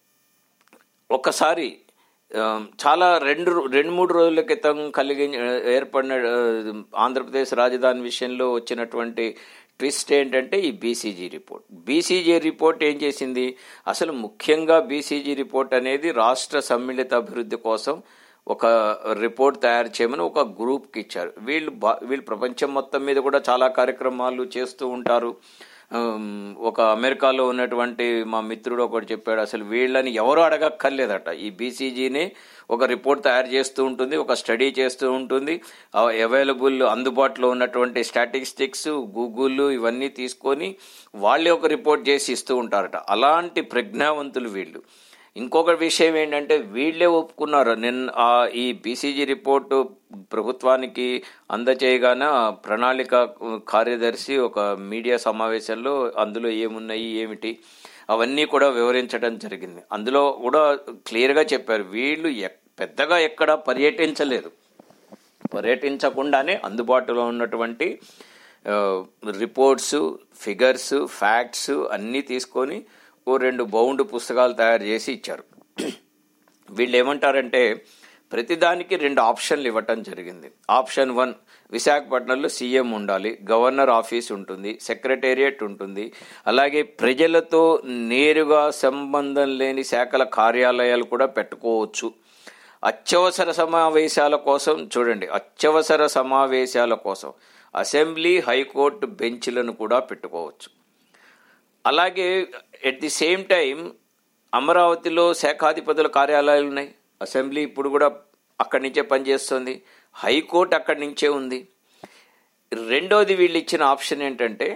ఒకసారి ఆ, చాలా రెండు రెండు మూడు రోజుల క్రితం కలిగి ఏర్పడిన ఆ, ఆంధ్రప్రదేశ్ రాజధాని విషయంలో వచ్చినటువంటి ట్విస్ట్ ఏంటంటే ఈ బీసీజీ రిపోర్ట్ బీసీజీ రిపోర్ట్ ఏం చేసింది అసలు ముఖ్యంగా బీసీజీ రిపోర్ట్ అనేది రాష్ట్ర సమ్మిళిత అభివృద్ధి కోసం ఒక రిపోర్ట్ తయారు చేయమని ఒక గ్రూప్కి ఇచ్చారు వీళ్ళు బా- వీళ్ళు ప్రపంచం మొత్తం మీద కూడా చాలా కార్యక్రమాలు చేస్తూ ఉంటారు ఆమ్, ఒక అమెరికాలో ఉన్నటువంటి మా మిత్రుడు ఒకటి చెప్పాడు అసలు వీళ్ళని ఎవరు అడగక్కర్లేదట ఈ బీసీజీని ఒక రిపోర్ట్ తయారు చేస్తూ ఉంటుంది ఒక స్టడీ చేస్తూ ఉంటుంది అవైలబుల్ అందుబాటులో ఉన్నటువంటి స్టాటిస్టిక్స్ గూగుల్ ఇవన్నీ తీసుకొని వాళ్ళే ఒక రిపోర్ట్ చేసి ఇస్తూ ఉంటారట అలాంటి ప్రజ్ఞావంతులు వీళ్ళు ఇంకొక విషయం ఏంటంటే వీళ్ళే ఒప్పుకున్నారు నిన్న ఆ ఈ బీసీజీ రిపోర్టు ప్రభుత్వానికి అందచేయగానే ఆ ప్రణాళిక కార్యదర్శి ఒక మీడియా సమావేశంలో అందులో ఏమున్నాయి ఏమిటి అవన్నీ కూడా వివరించడం జరిగింది అందులో కూడా క్లియర్గా చెప్పారు వీళ్ళు ఎక్- పెద్దగా ఎక్కడ పర్యటించలేదు పర్యటించకుండానే అందుబాటులో ఉన్నటువంటి ఆ, రిపోర్ట్స్ ఫిగర్స్ ఫ్యాక్ట్స్ అన్నీ తీసుకొని ఓ రెండు బౌండ్ పుస్తకాలు తయారు చేసి ఇచ్చారు వీళ్ళు ఏమంటారంటే ప్రతిదానికి రెండు ఆప్షన్లు ఇవ్వటం జరిగింది ఆప్షన్ వన్ విశాఖపట్నంలో సీఎం ఉండాలి గవర్నర్ ఆఫీస్ ఉంటుంది సెక్రటేరియట్ ఉంటుంది అలాగే ప్రజలతో నేరుగా సంబంధం లేని శాఖల కార్యాలయాలు కూడా పెట్టుకోవచ్చు అత్యవసర సమావేశాల కోసం చూడండి అత్యవసర సమావేశాల కోసం అసెంబ్లీ హైకోర్టు బెంచ్లను కూడా పెట్టుకోవచ్చు అలాగే ఎట్ ది సేమ్ టైం అమరావతిలో శాఖాధిపతుల కార్యాలయాలు ఉన్నాయి అసెంబ్లీ ఇప్పుడు కూడా అక్కడి నుంచే పనిచేస్తుంది హైకోర్టు అక్కడి నుంచే ఉంది రెండోది వీళ్ళు ఇచ్చిన ఆప్షన్ ఏంటంటే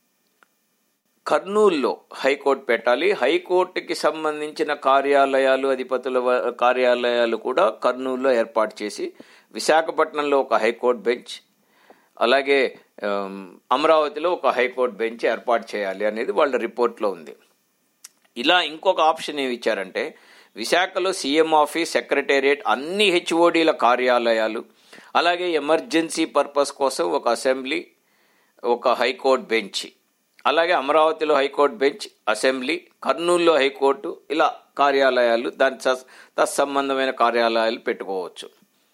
కర్నూలులో హైకోర్టు పెట్టాలి హైకోర్టుకి సంబంధించిన కార్యాలయాలు అధిపతుల వ- కార్యాలయాలు కూడా కర్నూలులో ఏర్పాటు చేసి విశాఖపట్నంలో ఒక హైకోర్టు బెంచ్ అలాగే ఆమ్, అమరావతిలో ఒక హైకోర్టు బెంచ్ ఏర్పాటు చేయాలి అనేది వాళ్ళ రిపోర్ట్లో ఉంది ఇలా ఇంకొక ఆప్షన్ ఏమి ఇచ్చారంటే విశాఖలో సీఎం ఆఫీస్ సెక్రటేరియట్ అన్ని హెచ్ఓడీల కార్యాలయాలు అలాగే ఎమర్జెన్సీ పర్పస్ కోసం ఒక అసెంబ్లీ ఒక హైకోర్టు బెంచ్ అలాగే అమరావతిలో హైకోర్టు బెంచ్ అసెంబ్లీ కర్నూలులో హైకోర్టు ఇలా కార్యాలయాలు దాని స- తత్సంబంధమైన కార్యాలయాలు పెట్టుకోవచ్చు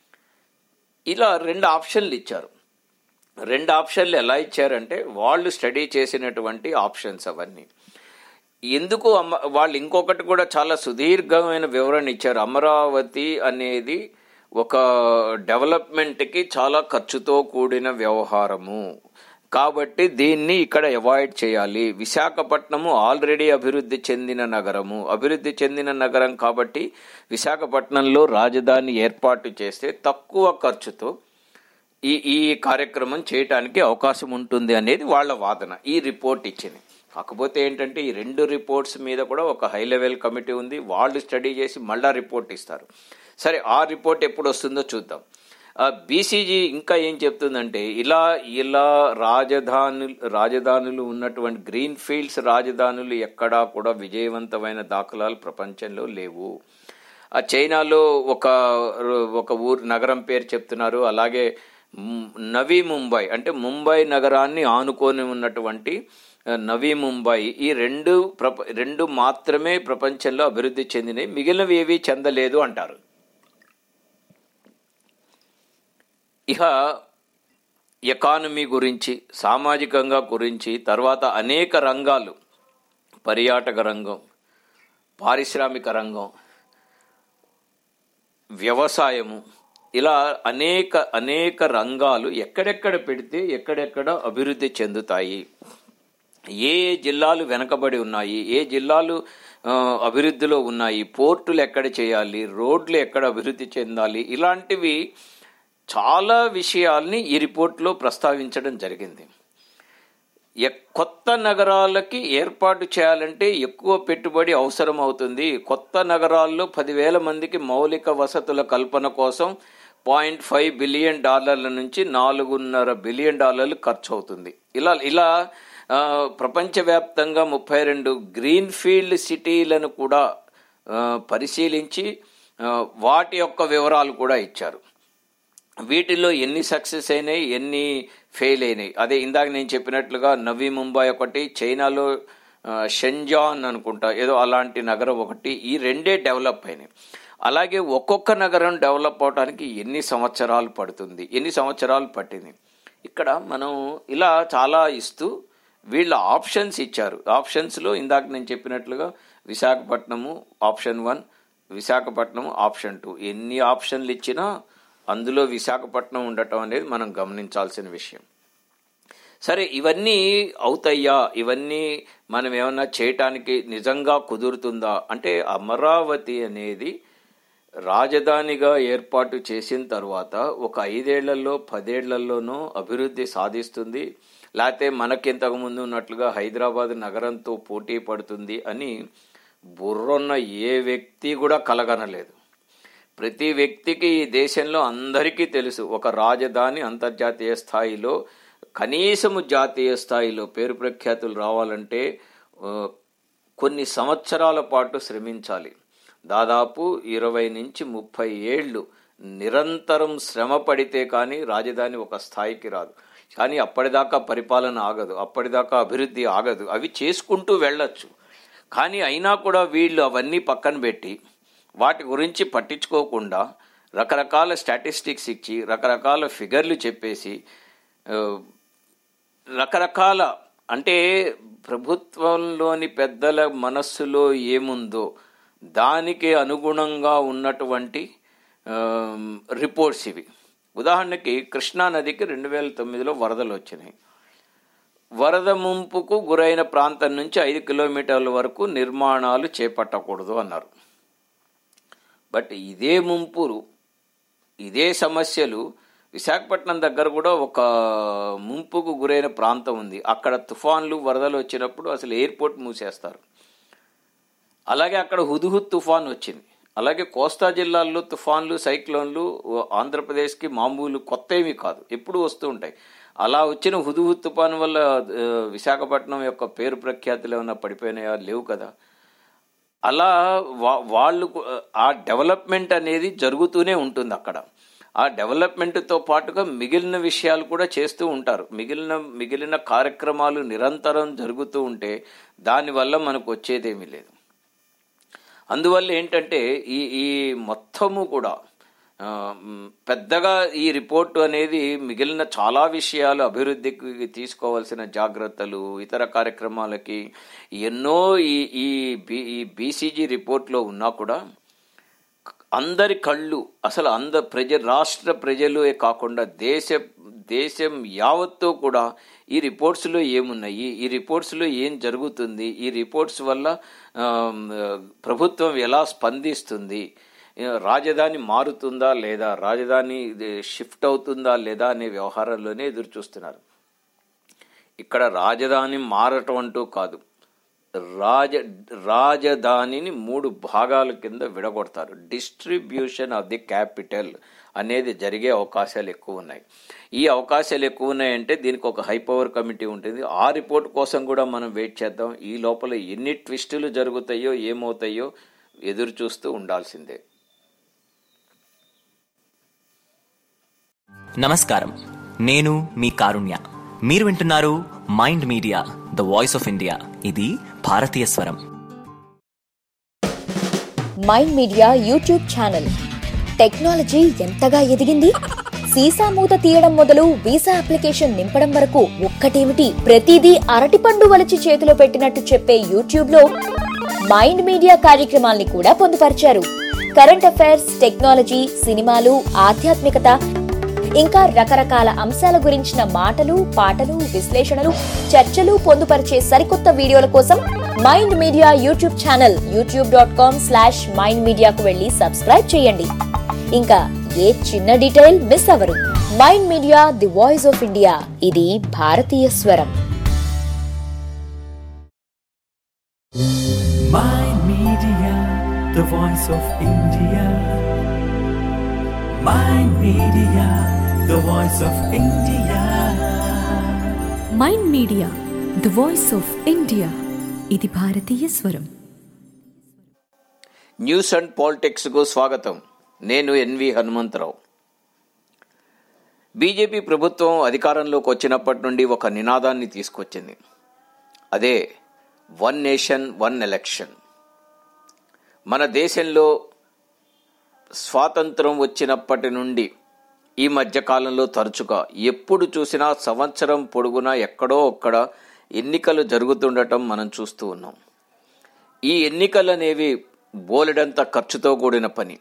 ఇలా రెండు ఆప్షన్లు ఇచ్చారు రెండు ఆప్షన్లు ఎలా ఇచ్చారంటే వాళ్ళు స్టడీ చేసినటువంటి ఆప్షన్స్ అవన్నీ ఎందుకు అమ్మ వాళ్ళు ఇంకొకటి కూడా చాలా సుదీర్ఘమైన వివరణ ఇచ్చారు అమరావతి అనేది ఒక డెవలప్మెంట్కి చాలా ఖర్చుతో కూడిన వ్యవహారము కాబట్టి దీన్ని ఇక్కడ అవాయిడ్ చేయాలి విశాఖపట్నము ఆల్రెడీ అభివృద్ధి చెందిన నగరము అభివృద్ధి చెందిన నగరం కాబట్టి విశాఖపట్నంలో రాజధాని ఏర్పాటు చేస్తే తక్కువ ఖర్చుతో ఈ ఈ కార్యక్రమం చేయటానికి అవకాశం ఉంటుంది అనేది వాళ్ళ వాదన ఈ రిపోర్ట్ ఇచ్చింది కాకపోతే ఏంటంటే ఈ రెండు రిపోర్ట్స్ మీద కూడా ఒక హై లెవెల్ కమిటీ ఉంది వాళ్ళు స్టడీ చేసి మళ్ళా రిపోర్ట్ ఇస్తారు సరే ఆ రిపోర్ట్ ఎప్పుడు వస్తుందో చూద్దాం బీసీజీ ఇంకా ఏం చెప్తుందంటే ఇలా ఇలా రాజధానులు రాజధానులు ఉన్నటువంటి గ్రీన్ ఫీల్డ్స్ రాజధానులు ఎక్కడా కూడా విజయవంతమైన దాఖలాలు ప్రపంచంలో లేవు ఆ చైనాలో ఒక ఒక ఊరు నగరం పేరు చెప్తున్నారు అలాగే మ్- నవీ ముంబై అంటే ముంబై నగరాన్ని ఆనుకొని ఉన్నటువంటి ఆ, నవీ ముంబై ఈ రెండు ప్రప రెండు మాత్రమే ప్రపంచంలో అభివృద్ధి చెందినవి మిగిలినవి ఏవి చెందలేదు అంటారు ఇక ఎకానమీ గురించి సామాజికంగా గురించి తర్వాత అనేక రంగాలు పర్యాటక రంగం పారిశ్రామిక రంగం వ్యవసాయము ఇలా అనేక అనేక రంగాలు ఎక్కడెక్కడ పెడితే ఎక్కడెక్కడ అభివృద్ధి చెందుతాయి ఏ ఏ జిల్లాలు వెనకబడి ఉన్నాయి ఏ జిల్లాలు ఆ, అభివృద్ధిలో ఉన్నాయి పోర్టులు ఎక్కడ చేయాలి రోడ్లు ఎక్కడ అభివృద్ధి చెందాలి ఇలాంటివి చాలా విషయాల్ని ఈ రిపోర్ట్లో ప్రస్తావించడం జరిగింది ఎక్- కొత్త నగరాలకి ఏర్పాటు చేయాలంటే ఎక్కువ పెట్టుబడి అవసరం అవుతుంది కొత్త నగరాల్లో పదివేల మందికి మౌలిక వసతుల కల్పన కోసం పాయింట్ ఫైవ్ బిలియన్ డాలర్ల నుంచి నాలుగున్నర బిలియన్ డాలర్లు ఖర్చు అవుతుంది ఇలా ఇలా ఆ, ప్రపంచవ్యాప్తంగా ముప్పై రెండు గ్రీన్ ఫీల్డ్ సిటీలను కూడా ఆ, పరిశీలించి ఆ, వాటి యొక్క వివరాలు కూడా ఇచ్చారు వీటిల్లో ఎన్ని సక్సెస్ అయినాయి ఎన్ని ఫెయిల్ అయినాయి అదే ఇందాక నేను చెప్పినట్లుగా నవీ ముంబై ఒకటి చైనాలో ఆ, షెంజాన్ అనుకుంటా ఏదో అలాంటి నగరం ఒకటి ఈ రెండే డెవలప్ అయినాయి అలాగే ఒక్కొక్క నగరం డెవలప్ అవడానికి ఎన్ని సంవత్సరాలు పడుతుంది ఎన్ని సంవత్సరాలు పట్టింది ఇక్కడ మనం ఇలా చాలా ఇస్తూ వీళ్ళ ఆప్షన్స్ ఇచ్చారు ఆప్షన్స్లో ఇందాక నేను చెప్పినట్లుగా Visakhapatnam option one Visakhapatnam option two ఎన్ని ఆప్షన్లు ఇచ్చినా అందులో విశాఖపట్నం ఉండటం అనేది మనం గమనించాల్సిన విషయం సరే ఇవన్నీ అవుతాయా ఇవన్నీ మనం ఏమన్నా చేయటానికి నిజంగా కుదురుతుందా అంటే అమరావతి అనేది రాజధానిగా ఏర్పాటు చేసిన తర్వాత ఒక ఐదేళ్లలో పదేళ్లలోనూ అభివృద్ధి సాధిస్తుంది లేకపోతే మనకింతకు ముందు ఉన్నట్లుగా హైదరాబాద్ నగరంతో పోటీ పడుతుంది అని బుర్రున్న ఏ వ్యక్తి కూడా కలగనలేదు ప్రతి వ్యక్తికి ఈ దేశంలో అందరికీ తెలుసు ఒక రాజధాని అంతర్జాతీయ స్థాయిలో కనీసము జాతీయ స్థాయిలో పేరు ప్రఖ్యాతులు రావాలంటే ఆ, కొన్ని సంవత్సరాల పాటు శ్రమించాలి దాదాపు ఇరవై నుంచి ముప్పై ఏళ్ళు నిరంతరం శ్రమ పడితే కానీ రాజధాని ఒక స్థాయికి రాదు కానీ అప్పటిదాకా పరిపాలన ఆగదు అప్పటిదాకా అభివృద్ధి ఆగదు అవి చేసుకుంటూ వెళ్ళొచ్చు కానీ అయినా కూడా వీళ్ళు అవన్నీ పక్కన పెట్టి వాటి గురించి పట్టించుకోకుండా రకరకాల స్టాటిస్టిక్స్ ఇచ్చి రకరకాల ఫిగర్లు చెప్పేసి ఆ, రకరకాల అంటే ప్రభుత్వంలోని పెద్దల మనస్సులో ఏముందో దానికి అనుగుణంగా ఉన్నటువంటి ఆమ్, రిపోర్ట్స్ ఇవి ఉదాహరణకి కృష్ణా నదికి రెండు వేల తొమ్మిదిలో వరదలు వచ్చినాయి వరద ముంపుకు గురైన ప్రాంతం నుంచి ఐదు కిలోమీటర్ల వరకు నిర్మాణాలు చేపట్టకూడదు అన్నారు బట్ ఇదే ముంపురు ఇదే సమస్యలు విశాఖపట్నం దగ్గర కూడా ఒక ముంపుకు గురైన ప్రాంతం ఉంది అక్కడ తుఫాన్లు వరదలు వచ్చినప్పుడు అసలు ఎయిర్పోర్ట్ మూసేస్తారు అలాగే అక్కడ హుదుహుద్ తుఫాన్ వచ్చింది అలాగే కోస్తా జిల్లాల్లో తుఫాన్లు సైక్లోన్లు ఆంధ్రప్రదేశ్కి మామూలు కొత్త ఏమీ కాదు ఎప్పుడు వస్తూ ఉంటాయి అలా వచ్చిన హుదుహుద్ తుఫాన్ వల్ల ఆ, విశాఖపట్నం యొక్క పేరు ప్రఖ్యాతులు ఏమైనా పడిపోయినాయా లేవు కదా అలా వా- వాళ్ళు కు- ఆ డెవలప్మెంట్ అనేది జరుగుతూనే ఉంటుంది అక్కడ ఆ డెవలప్మెంట్తో పాటుగా మిగిలిన విషయాలు కూడా చేస్తూ ఉంటారు మిగిలిన మిగిలిన కార్యక్రమాలు నిరంతరం జరుగుతూ ఉంటే దానివల్ల మనకు వచ్చేదేమీ లేదు అందువల్ల ఏంటంటే ఈ ఈ మొత్తము కూడా ఆ, మ్, పెద్దగా ఈ రిపోర్టు అనేది మిగిలిన చాలా విషయాలు అభివృద్ధికి తీసుకోవాల్సిన జాగ్రత్తలు ఇతర కార్యక్రమాలకి ఎన్నో ఈ ఈ బి ఈ బీసీజీ రిపోర్ట్లో ఉన్నా కూడా అందరి కళ్ళు అసలు అంద ప్రజ రాష్ట్ర ప్రజలే కాకుండా దేశ దేశం యావత్తు కూడా ఈ రిపోర్ట్స్లో ఏమున్నాయి ఈ రిపోర్ట్స్లో ఏం జరుగుతుంది ఈ రిపోర్ట్స్ వల్ల ఆమ్, ప్రభుత్వం ఎలా స్పందిస్తుంది ఆ, రాజధాని మారుతుందా లేదా రాజధాని ఇది షిఫ్ట్ అవుతుందా లేదా అనే వ్యవహారంలోనే ఎదురు చూస్తున్నారు ఇక్కడ రాజధాని మారటం అంటూ కాదు రాజ రాజధానిని మూడు భాగాల కింద విడగొడతారు డిస్ట్రిబ్యూషన్ ఆఫ్ ది క్యాపిటల్ అనేది జరిగే అవకాశాలు ఎక్కువ ఉన్నాయి ఈ అవకాశాలు ఎక్కువ ఉన్నాయంటే దీనికి ఒక హై పవర్ కమిటీ ఉంటుంది ఆ రిపోర్ట్ కోసం కూడా మనం వెయిట్ చేద్దాం ఈ లోపల ఎన్ని ట్విస్టులు జరుగుతాయో ఏమవుతాయో ఎదురు చూస్తూ ఉండాల్సిందే నమస్కారం నేను మీ కారుణ్య మీరు వింటున్నారు Mind Media the voice of India ఇది భారతీయ స్వరం Mind Media YouTube channel technology ఎంతగా ఎదిగింది సీసా మూత తీయడం మొదలు వీసా అప్లికేషన్ నింపడం వరకు ఒక్కటేమిటి ప్రతిదీ అరటిపండు వలిచి చేతిలో పెట్టినట్టు చెప్పే యూట్యూబ్ లో మైండ్ మీడియా కార్యక్రమాల్ని కూడా పొందుపరిచారు కరెంట్ అఫైర్స్ టెక్నాలజీ సినిమాలు ఆధ్యాత్మికత ఇంకా రకరకాల అంశాల గురించిన మాటలు పాటలు విశ్లేషణలు చర్చలు పొందుపరిచే సరికొత్త వీడియోల కోసం Mind Media YouTube channel YouTube dot com slash Mind మీడియాకు వెళ్ళి సబ్స్క్రైబ్ చేయండి ఇంకా ఏ చిన్న డీటెయిల్ మిస్ అవరు Mind Media the voice of India ఇది భారతీయ స్వరం Mind Media, the voice of India. Mind Media, the voice of India. Mind Media the voice of India ఇది భారతీయ స్వరం న్యూస్ అండ్ పాలిటిక్స్కు స్వాగతం నేను ఎన్వి హనుమంతరావు బీజేపీ ప్రభుత్వం అధికారంలోకి వచ్చినప్పటి నుండి ఒక నినాదాన్ని తీసుకొచ్చింది అదే వన్ నేషన్ వన్ ఎలక్షన్ మన దేశంలో స్వాతంత్రం వచ్చినప్పటి నుండి ఈ మధ్య కాలంలో తరచుగా ఎప్పుడు చూసినా సంవత్సరం పొడుగునా ఎక్కడో ఒక్కడ ఎన్నికలు జరుగుతుండటం మనం చూస్తూ ఉన్నాం ఈ ఎన్నికలు అనేవి బోలెడంత ఖర్చుతో కూడిన పని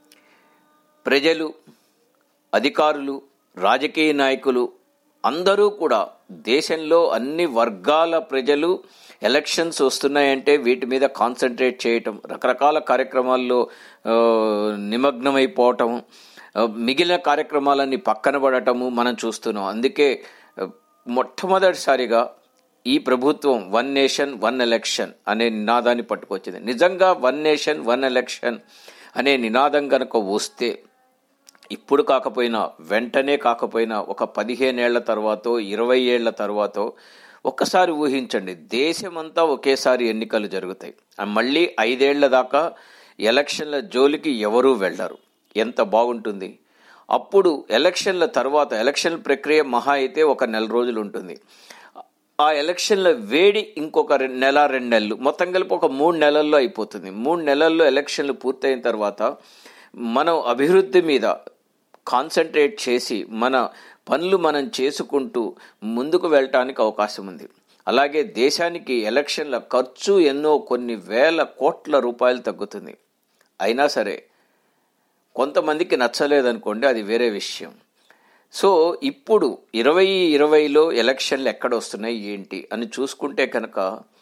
ప్రజలు అధికారులు రాజకీయ నాయకులు అందరూ కూడా దేశంలో అన్ని వర్గాల ప్రజలు ఎలక్షన్స్ వస్తున్నాయంటే వీటి మీద కాన్సన్ట్రేట్ చేయటం రకరకాల కార్యక్రమాల్లో ఆ, నిమగ్నమైపోవటం ఆ, మిగిలిన కార్యక్రమాలన్నీ పక్కన పడటము మనం చూస్తున్నాం అందుకే ఆ, మొట్టమొదటిసారిగా ఈ ప్రభుత్వం వన్ నేషన్ వన్ ఎలక్షన్ అనే నినాదాన్ని పట్టుకొచ్చింది నిజంగా వన్ నేషన్ వన్ ఎలక్షన్ అనే నినాదం కనుక వస్తే ఇప్పుడు కాకపోయినా వెంటనే కాకపోయినా ఒక పదిహేనేళ్ల తర్వాత ఇరవై ఏళ్ల తర్వాత ఒక్కసారి ఊహించండి దేశమంతా ఒకేసారి ఎన్నికలు జరుగుతాయి ఆ మళ్ళీ ఐదేళ్ల దాకా ఎలక్షన్ల జోలికి ఎవరూ వెళ్ళరు ఎంత బాగుంటుంది అప్పుడు ఎలక్షన్ల తర్వాత ఎలక్షన్ ప్రక్రియ మహా అయితే ఒక నెల రోజులు ఉంటుంది ఆ ఎలక్షన్ల వేడి ఇంకొక రెం- నెల రెండు నెలలు మొత్తం కలిపి ఒక మూడు నెలల్లో అయిపోతుంది మూడు నెలల్లో ఎలక్షన్లు పూర్తయిన తర్వాత మనం అభివృద్ధి మీద కాన్సన్ట్రేట్ చేసి మన పనులు మనం చేసుకుంటూ ముందుకు వెళ్ళటానికి అవకాశం ఉంది అలాగే దేశానికి ఎలక్షన్ల ఖర్చు ఎన్నో కొన్ని వేల కోట్ల రూపాయలు తగ్గుతుంది అయినా సరే కొంతమందికి నచ్చలేదనుకోండి అది వేరే విషయం సో ఇప్పుడు ఇరవై ఇరవైలో ఎలక్షన్లు ఎక్కడ వస్తున్నాయి ఏంటి అని చూసుకుంటే కనుక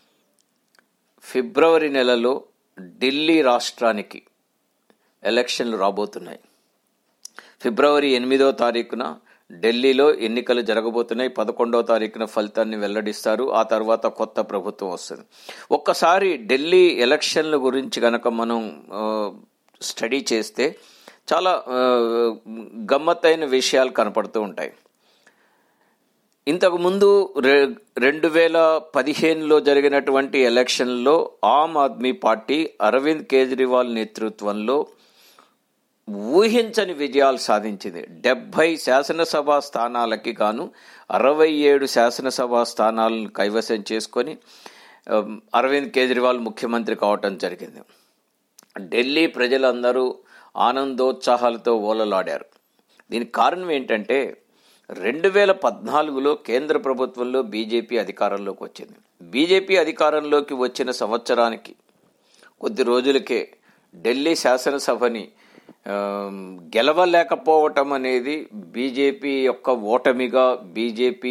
ఫిబ్రవరి నెలలో ఢిల్లీ రాష్ట్రానికి ఎలక్షన్లు రాబోతున్నాయి ఫిబ్రవరి ఎనిమిదో తారీఖున ఢిల్లీలో ఎన్నికలు జరగబోతున్నాయి పదకొండవ తారీఖున ఫలితాన్ని వెల్లడిస్తారు ఆ తర్వాత కొత్త ప్రభుత్వం వస్తుంది ఒక్కసారి ఢిల్లీ ఎలక్షన్ల గురించి కనుక మనం ఆ, స్టడీ చేస్తే చాలా ఆ, గమ్మత్తైన విషయాలు కనపడుతూ ఉంటాయి ఇంతకు ముందు రె రెండు వేల పదిహేనులో జరిగినటువంటి ఎలక్షన్లో ఆమ్ ఆద్మీ పార్టీ అరవింద్ కేజ్రీవాల్ నేతృత్వంలో ఊహించని విజయాలు సాధించింది డెబ్బై శాసనసభ స్థానాలకి గాను అరవై ఏడు శాసనసభ స్థానాలను కైవసం చేసుకొని ఉమ్, అరవింద్ కేజ్రీవాల్ ముఖ్యమంత్రి కావటం జరిగింది ఢిల్లీ ప్రజలందరూ ఆనందోత్సాహాలతో ఓలలాడారు దీనికి కారణం ఏంటంటే రెండు వేల పద్నాలుగులో కేంద్ర ప్రభుత్వంలో బీజేపీ అధికారంలోకి వచ్చింది బీజేపీ అధికారంలోకి వచ్చిన సంవత్సరానికి కొద్ది రోజులకే ఢిల్లీ శాసనసభని ఆమ్, గెలవలేకపోవటం అనేది బీజేపీ యొక్క ఓటమిగా బీజేపీ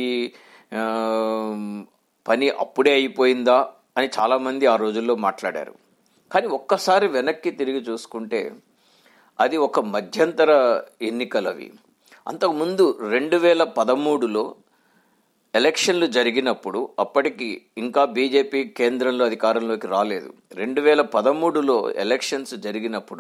ఆమ్, పని అప్పుడే అయిపోయిందా అని చాలామంది ఆ రోజుల్లో మాట్లాడారు కానీ ఒక్కసారి వెనక్కి తిరిగి చూసుకుంటే అది ఒక మధ్యంతర ఎన్నికలు అవి అంతకుముందు రెండు వేల పదమూడులో ఎలక్షన్లు జరిగినప్పుడు అప్పటికి ఇంకా బీజేపీ కేంద్రంలో అధికారంలోకి రాలేదు రెండు వేల పదమూడులో ఎలక్షన్స్ జరిగినప్పుడు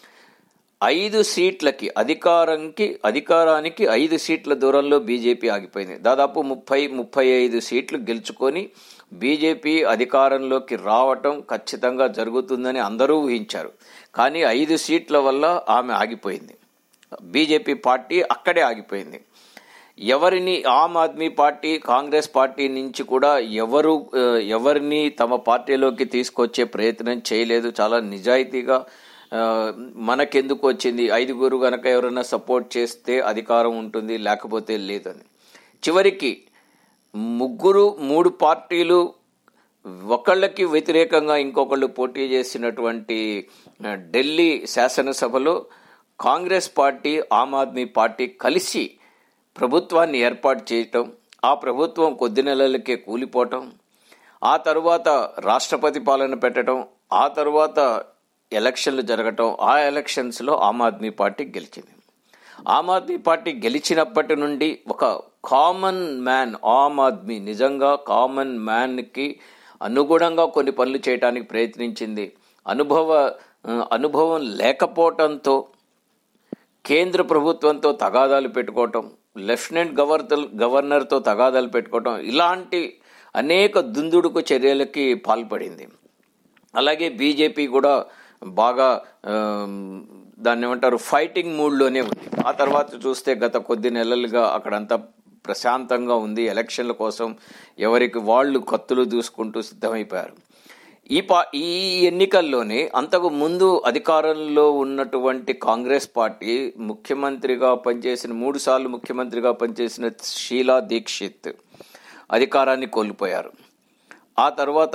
ఐదు సీట్లకి అధికారంకి అధికారానికి ఐదు సీట్ల దూరంలో బీజేపీ ఆగిపోయింది దాదాపు ముప్పై ముప్పై ఐదు సీట్లు గెలుచుకొని బీజేపీ అధికారంలోకి రావటం ఖచ్చితంగా జరుగుతుందని అందరూ ఊహించారు కానీ ఐదు సీట్ల వల్ల ఆమె ఆగిపోయింది బీజేపీ పార్టీ అక్కడే ఆగిపోయింది ఎవరిని ఆమ్ ఆద్మీ పార్టీ కాంగ్రెస్ పార్టీ నుంచి కూడా ఎవరు ఆ, ఎవరిని తమ పార్టీలోకి తీసుకొచ్చే ప్రయత్నం చేయలేదు చాలా నిజాయితీగా ఆ, మనకెందుకు వచ్చింది ఐదుగురు గనక ఎవరైనా సపోర్ట్ చేస్తే అధికారం ఉంటుంది లేకపోతే లేదని చివరికి ముగ్గురు మూడు పార్టీలు ఒకళ్ళకి వ్యతిరేకంగా ఇంకొకళ్ళు పోటీ చేసినటువంటి ఆ, ఢిల్లీ శాసనసభలో కాంగ్రెస్ పార్టీ ఆమ్ ఆద్మీ పార్టీ కలిసి ప్రభుత్వాన్ని ఏర్పాటు చేయటం ఆ ప్రభుత్వం కొద్ది నెలలకే కూలిపోవటం ఆ తరువాత రాష్ట్రపతి పాలన పెట్టడం ఆ తరువాత ఎలక్షన్లు జరగటం ఆ ఎలక్షన్స్లో ఆమ్ ఆద్మీ పార్టీ గెలిచింది ఆమ్ ఆద్మీ పార్టీ గెలిచినప్పటి నుండి ఒక కామన్ మ్యాన్ ఆమ్ ఆద్మీ నిజంగా కామన్ మ్యాన్కి అనుగుణంగా కొన్ని పనులు చేయడానికి ప్రయత్నించింది అనుభవ అనుభవం లేకపోవటంతో కేంద్ర ప్రభుత్వంతో తగాదాలు పెట్టుకోవటం లెఫ్టినెంట్ గవర్నర్ గవర్నర్తో తగాదాలు పెట్టుకోవటం ఇలాంటి అనేక దుందుడుకు చర్యలకి పాల్పడింది అలాగే బీజేపీ కూడా బాగా ఆ, దాన్ని ఏమంటారు ఫైటింగ్ మూడ్లోనే ఉంది ఆ తర్వాత చూస్తే గత కొద్ది నెలలుగా అక్కడంతా ప్రశాంతంగా ఉంది ఎలక్షన్ల కోసం ఎవరికి వాళ్ళు కత్తులు దూసుకుంటూ సిద్ధమైపోయారు ఈ పా ఈ ఎన్నికల్లోనే అంతకు ముందు అధికారంలో ఉన్నటువంటి కాంగ్రెస్ పార్టీ ముఖ్యమంత్రిగా పనిచేసిన మూడు సార్లు ముఖ్యమంత్రిగా పనిచేసిన షీలా దీక్షిత్ అధికారాన్ని కోల్పోయారు ఆ తర్వాత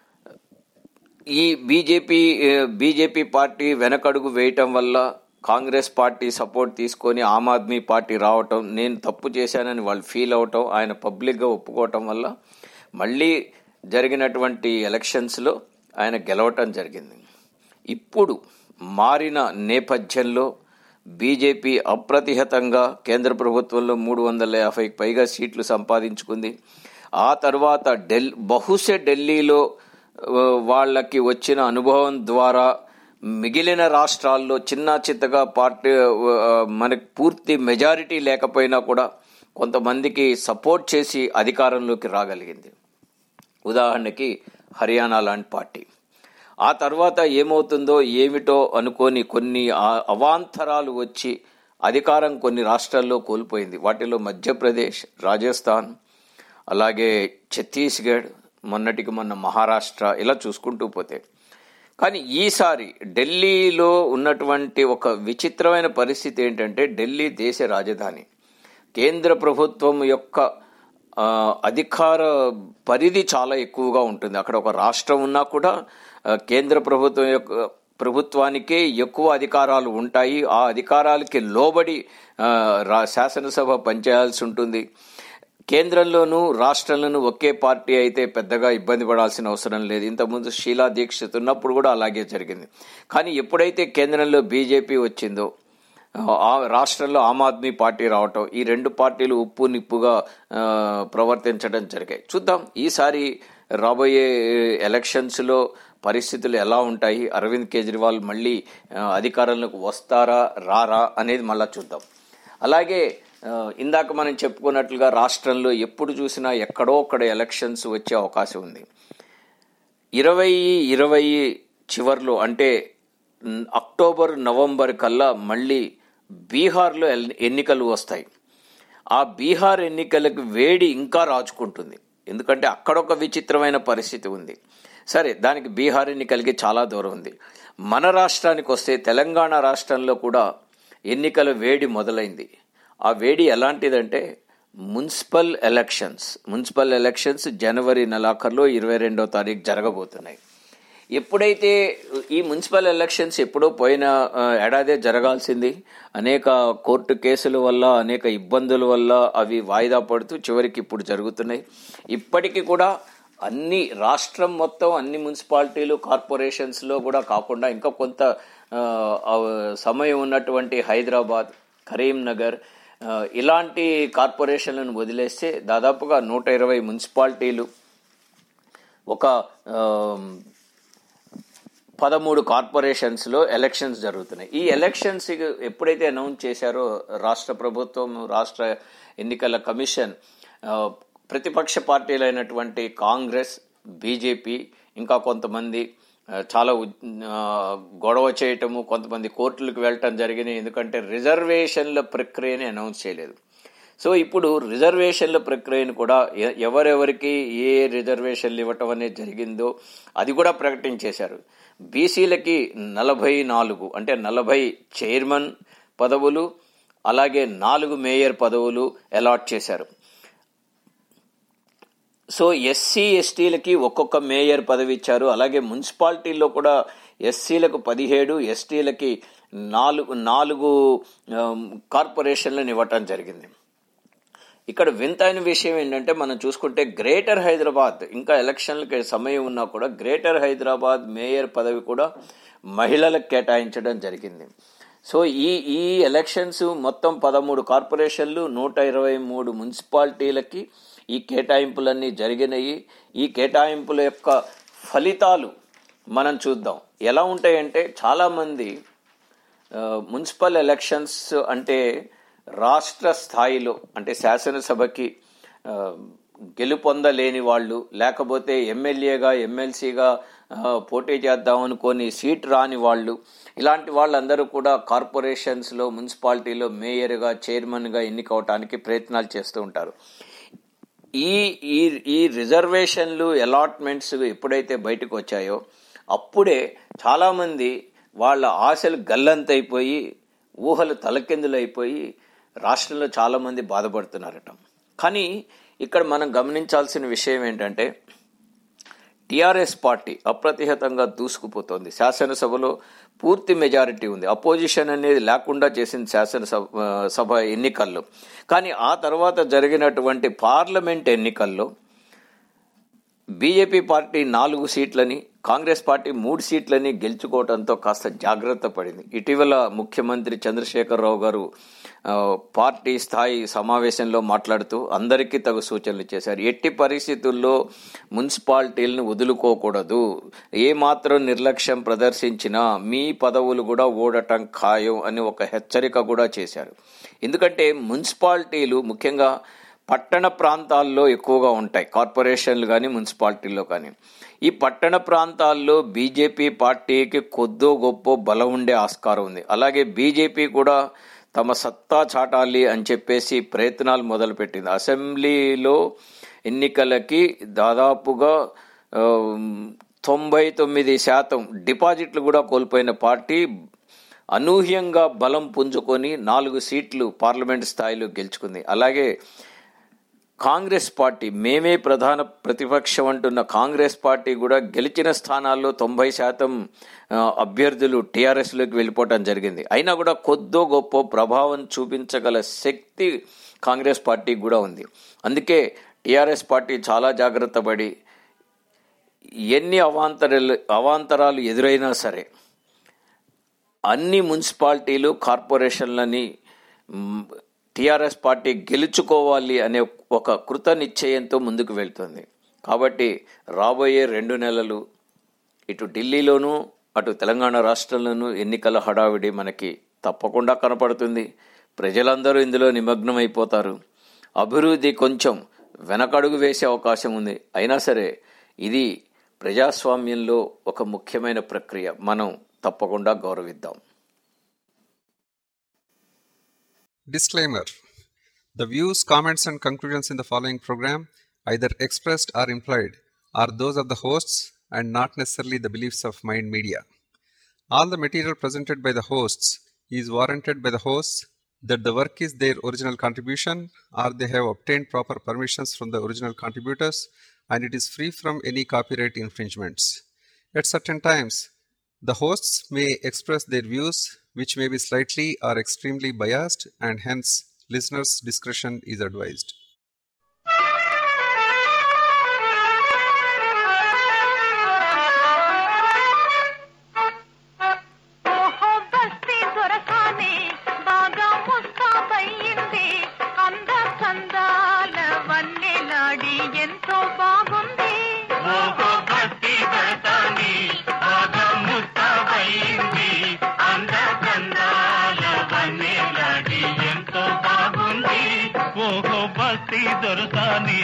ఈ బీజేపీ ఏ, బీజేపీ పార్టీ వెనకడుగు వేయటం వల్ల కాంగ్రెస్ పార్టీ సపోర్ట్ తీసుకొని ఆమ్ ఆద్మీ పార్టీ రావటం నేను తప్పు చేశానని వాళ్ళు ఫీల్ అవటం ఆయన పబ్లిక్గా ఒప్పుకోవటం వల్ల మళ్ళీ జరిగినటువంటి ఎలక్షన్స్లో ఆయన గెలవటం జరిగింది ఇప్పుడు మారిన నేపథ్యంలో బీజేపీ అప్రతిహతంగా కేంద్ర ప్రభుత్వంలో మూడు వందల యాభైకి పైగా సీట్లు సంపాదించుకుంది ఆ తర్వాత ఢిల్ బహుశా ఢిల్లీలో ఆ, వాళ్ళకి వచ్చిన అనుభవం ద్వారా మిగిలిన రాష్ట్రాల్లో చిన్న చిత్తగా పార్టీ ఆ, మనకి పూర్తి మెజారిటీ లేకపోయినా కూడా కొంతమందికి సపోర్ట్ చేసి అధికారంలోకి రాగలిగింది ఉదాహరణకి హర్యానా లాంటి పార్టీ ఆ తర్వాత ఏమవుతుందో ఏమిటో అనుకొని కొన్ని ఆ- అవాంతరాలు వచ్చి అధికారం కొన్ని రాష్ట్రాల్లో కోల్పోయింది వాటిలో మధ్యప్రదేశ్ రాజస్థాన్ అలాగే ఛత్తీస్గఢ్ మొన్నటికి మొన్న మహారాష్ట్ర ఇలా చూసుకుంటూ పోతే కానీ ఈసారి ఢిల్లీలో ఉన్నటువంటి ఒక విచిత్రమైన పరిస్థితి ఏంటంటే ఢిల్లీ దేశ రాజధాని కేంద్ర ప్రభుత్వం యొక్క ఆ, అధికార పరిధి చాలా ఎక్కువగా ఉంటుంది అక్కడ ఒక రాష్ట్రం ఉన్నా కూడా ఆ, కేంద్ర ప్రభుత్వం యొక్క ప్రభుత్వానికే ఎక్కువ అధికారాలు ఉంటాయి ఆ అధికారాలకి లోబడి ఆ, రా- శాసనసభ పనిచేయాల్సి ఉంటుంది కేంద్రంలోనూ రాష్ట్రంలోనూ ఒకే పార్టీ అయితే పెద్దగా ఇబ్బంది పడాల్సిన అవసరం లేదు ఇంతకుముందు షీలా దీక్షిత్ ఉన్నప్పుడు కూడా అలాగే జరిగింది కానీ ఎప్పుడైతే కేంద్రంలో బీజేపీ వచ్చిందో ఆ రాష్ట్రంలో ఆమ్ ఆద్మీ పార్టీ రావటం ఈ రెండు పార్టీలు ఉప్పు నిప్పుగా ఆ, ప్రవర్తించడం జరిగాయి చూద్దాం ఈసారి రాబోయే ఎలక్షన్స్లో పరిస్థితులు ఎలా ఉంటాయి అరవింద్ కేజ్రీవాల్ మళ్ళీ ఆ, అధికారంలోకి వస్తారా రారా అనేది మళ్ళా చూద్దాం అలాగే ఆ, ఇందాక మనం చెప్పుకున్నట్లుగా రాష్ట్రంలో ఎప్పుడు చూసినా ఎక్కడో ఒక్కడ ఎలక్షన్స్ వచ్చే అవకాశం ఉంది ఇరవై ఇరవై చివర్లో అంటే మ్, అక్టోబర్ నవంబర్ కల్లా మళ్ళీ బీహార్లో ఎల్- ఎన్నికలు వస్తాయి ఆ బీహార్ ఎన్నికలకు వేడి ఇంకా రాచుకుంటుంది ఎందుకంటే అక్కడ ఒక విచిత్రమైన పరిస్థితి ఉంది సరే దానికి బీహార్ ఎన్నికలకి చాలా దూరం ఉంది మన రాష్ట్రానికి వస్తే తెలంగాణ రాష్ట్రంలో కూడా ఎన్నికల వేడి మొదలైంది ఆ వేడి ఎలాంటిదంటే మున్సిపల్ ఎలక్షన్స్ మున్సిపల్ ఎలక్షన్స్ జనవరి నెలాఖరులో ఇరవై రెండో తారీఖు జరగబోతున్నాయి ఎప్పుడైతే ఈ మున్సిపల్ ఎలక్షన్స్ ఎప్పుడో పోయిన ఆ, ఏడాదే జరగాల్సింది అనేక కోర్టు కేసుల వల్ల అనేక ఇబ్బందుల వల్ల అవి వాయిదా పడుతూ చివరికి ఇప్పుడు జరుగుతున్నాయి ఇప్పటికీ కూడా అన్ని రాష్ట్రం మొత్తం అన్ని మున్సిపాలిటీలు కార్పొరేషన్స్లో కూడా కాకుండా ఇంకా కొంత ఆ, ఆ, సమయం ఉన్నటువంటి హైదరాబాద్ కరీంనగర్ ఆ, ఇలాంటి కార్పొరేషన్లను వదిలేస్తే దాదాపుగా నూట ఇరవై మున్సిపాలిటీలు ఒక ఆ, పదమూడు కార్పొరేషన్స్లో ఎలక్షన్స్ జరుగుతున్నాయి ఈ ఎలక్షన్స్ ఎప్పుడైతే అనౌన్స్ చేశారో రాష్ట్ర ప్రభుత్వం రాష్ట్ర ఎన్నికల కమిషన్ ఆ, ప్రతిపక్ష పార్టీలైనటువంటి కాంగ్రెస్ బీజేపీ ఇంకా కొంతమంది ఆ, చాలా ఉద్- ఆ, గొడవ చేయటము కొంతమంది కోర్టులకు వెళ్ళటం జరిగినాయి ఎందుకంటే రిజర్వేషన్ల ప్రక్రియని అనౌన్స్ చేయలేదు సో ఇప్పుడు రిజర్వేషన్ల ప్రక్రియను కూడా ఎ- ఎవరెవరికి ఏ రిజర్వేషన్లు ఇవ్వటం అనేది జరిగిందో అది కూడా ప్రకటించేశారు బీసీలకి నలభై నాలుగు అంటే నలభై చైర్మన్ పదవులు అలాగే నాలుగు మేయర్ పదవులు అలాట్ చేశారు సో ఎస్సీ ఎస్టీలకి ఒక్కొక్క మేయర్ పదవి ఇచ్చారు అలాగే మున్సిపాలిటీల్లో కూడా ఎస్సీలకు పదిహేడు ఎస్టీలకి నాలుగు నాలుగు ఆమ్, కార్పొరేషన్లను ఇవ్వటం జరిగింది ఇక్కడ వింతైన విషయం ఏంటంటే మనం చూసుకుంటే గ్రేటర్ హైదరాబాద్ ఇంకా ఎలక్షన్లకి సమయం ఉన్నా కూడా గ్రేటర్ హైదరాబాద్ మేయర్ పదవి కూడా మహిళలకు కేటాయించడం జరిగింది సో ఈ ఈ ఎలక్షన్స్ మొత్తం పదమూడు కార్పొరేషన్లు నూట ఇరవై మూడు మున్సిపాలిటీలకి ఈ కేటాయింపులన్నీ జరిగినాయి ఈ కేటాయింపుల యొక్క ఫలితాలు మనం చూద్దాం ఎలా ఉంటాయంటే చాలామంది ఆ, మున్సిపల్ ఎలక్షన్స్ అంటే రాష్ట్ర స్థాయిలో అంటే శాసనసభకి ఆ, గెలుపొందలేని వాళ్ళు లేకపోతే ఎమ్మెల్యేగా ఎమ్మెల్సీగా ఆ, పోటీ చేద్దాం అనుకొని సీట్ రాని వాళ్ళు ఇలాంటి వాళ్ళందరూ కూడా కార్పొరేషన్స్లో మున్సిపాలిటీలో మేయర్గా చైర్మన్గా ఎన్నికవటానికి ప్రయత్నాలు చేస్తూ ఉంటారు ఈ ఈ ఈ రిజర్వేషన్లు అలాట్మెంట్స్ ఎప్పుడైతే బయటకు వచ్చాయో అప్పుడే చాలామంది వాళ్ళ ఆశలు గల్లంతైపోయి ఊహలు తలకిందులైపోయి రాష్ట్రంలో చాలామంది బాధపడుతున్నారట కానీ ఇక్కడ మనం గమనించాల్సిన విషయం ఏంటంటే టిఆర్ఎస్ పార్టీ అప్రతిహతంగా దూసుకుపోతోంది శాసనసభలో పూర్తి మెజారిటీ ఉంది అపోజిషన్ అనేది లేకుండా చేసింది శాసనసభ ఆ, సభ ఎన్నికల్లో కానీ ఆ తర్వాత జరిగినటువంటి పార్లమెంట్ ఎన్నికల్లో బీజేపీ పార్టీ నాలుగు సీట్లని కాంగ్రెస్ పార్టీ మూడు సీట్లని గెలుచుకోవడంతో కాస్త జాగ్రత్త పడింది ఇటీవల ముఖ్యమంత్రి చంద్రశేఖరరావు గారు ఆ, పార్టీ స్థాయి సమావేశంలో మాట్లాడుతూ అందరికీ తగు సూచనలు చేశారు ఎట్టి పరిస్థితుల్లో మున్సిపాలిటీలను వదులుకోకూడదు ఏ మాత్రం నిర్లక్ష్యం ప్రదర్శించినా మీ పదవులు కూడా ఓడటం ఖాయం అని ఒక హెచ్చరిక కూడా చేశారు ఎందుకంటే మున్సిపాలిటీలు ముఖ్యంగా పట్టణ ప్రాంతాల్లో ఎక్కువగా ఉంటాయి కార్పొరేషన్లు కానీ మున్సిపాలిటీల్లో కానీ ఈ పట్టణ ప్రాంతాల్లో బీజేపీ పార్టీకి కొద్దో గొప్ప బలం ఉండే ఆస్కారం ఉంది అలాగే బీజేపీ కూడా తమ సత్తా చాటాలి అని చెప్పేసి ప్రయత్నాలు మొదలుపెట్టింది అసెంబ్లీలో ఎన్నికలకి దాదాపుగా ఆ, తొంభై తొమ్మిది శాతం డిపాజిట్లు కూడా కోల్పోయిన పార్టీ అనూహ్యంగా బలం పుంజుకొని నాలుగు సీట్లు పార్లమెంట్ స్థాయిలో గెలుచుకుంది అలాగే కాంగ్రెస్ పార్టీ మేమే ప్రధాన ప్రతిపక్షం అంటున్న కాంగ్రెస్ పార్టీ కూడా గెలిచిన స్థానాల్లో తొంభై శాతం ఆ, అభ్యర్థులు టీఆర్ఎస్లోకి వెళ్ళిపోవటం జరిగింది అయినా కూడా కొద్దో గొప్ప ప్రభావం చూపించగల శక్తి కాంగ్రెస్ పార్టీకి కూడా ఉంది అందుకే టీఆర్ఎస్ పార్టీ చాలా జాగ్రత్త పడి ఎన్ని అవాంతరాలు అవాంతరాలు ఎదురైనా సరే అన్ని మున్సిపాలిటీలు కార్పొరేషన్లని టిఆర్ఎస్ పార్టీ గెలుచుకోవాలి అనే ఒక కృత నిశ్చయంతో ముందుకు వెళ్తుంది కాబట్టి రాబోయే రెండు నెలలు ఇటు ఢిల్లీలోనూ అటు తెలంగాణ రాష్ట్రంలోనూ ఎన్నికల హడావిడి మనకి తప్పకుండా కనపడుతుంది ప్రజలందరూ ఇందులో నిమగ్నమైపోతారు అభివృద్ధి కొంచెం వెనకడుగు వేసే అవకాశం ఉంది అయినా సరే ఇది ప్రజాస్వామ్యంలో ఒక ముఖ్యమైన ప్రక్రియ మనం తప్పకుండా గౌరవిద్దాం Disclaimer The views, comments, and conclusions in the following program, either expressed or implied, are those of the hosts and not necessarily the beliefs of Mind Media. All the material presented by the hosts is warranted by the hosts that the work is their original contribution or they have obtained proper permissions from the original contributors and it is free from any copyright infringements. At certain times, the hosts may express their views, which may be slightly or extremely biased, and hence listeners' discretion is advised. ఓహో బస్తీ దొరకానే బాగా ముస్తాబయ్యింది అంద చందాల వన్నెలాడి ఎంతో బాగుంది ఓహో భక్తి దర్శని బాగా ముస్తాబైంది అంద కందాల వన్నెలాడి ఎంతో బాగుంది ఓహో భక్తి దొరసాని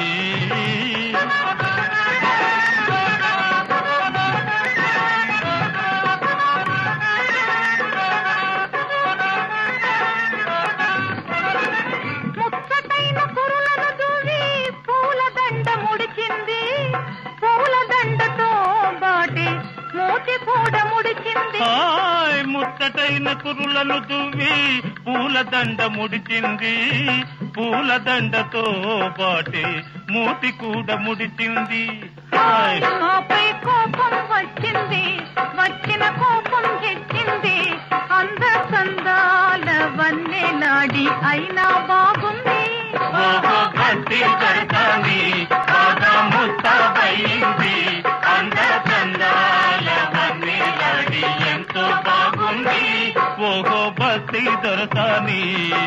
ముచ్చటైన కురులను దూవి పూలదండ ముడిచింది పూలదండతో బాటి మూతి కూడా ముడిచింది హాయ్ ముచ్చటైన కురులను దువ్వి పూలదండ ముడిచింది పూలదండతో పాటి మూతి కూడా ముడిచింది హాయ్ ఆపై కోపం వచ్చింది వచ్చిన కోపం తెచ్చింది అంద చందాల వన్నెలాడి అయినా బాగుంది ఓహో భక్తి దర్శని బాగా ముస్తాబైంది అంద చందాల వన్నెలాడి ఎంతో బాగుంది ఓహో భక్తి దొరసాని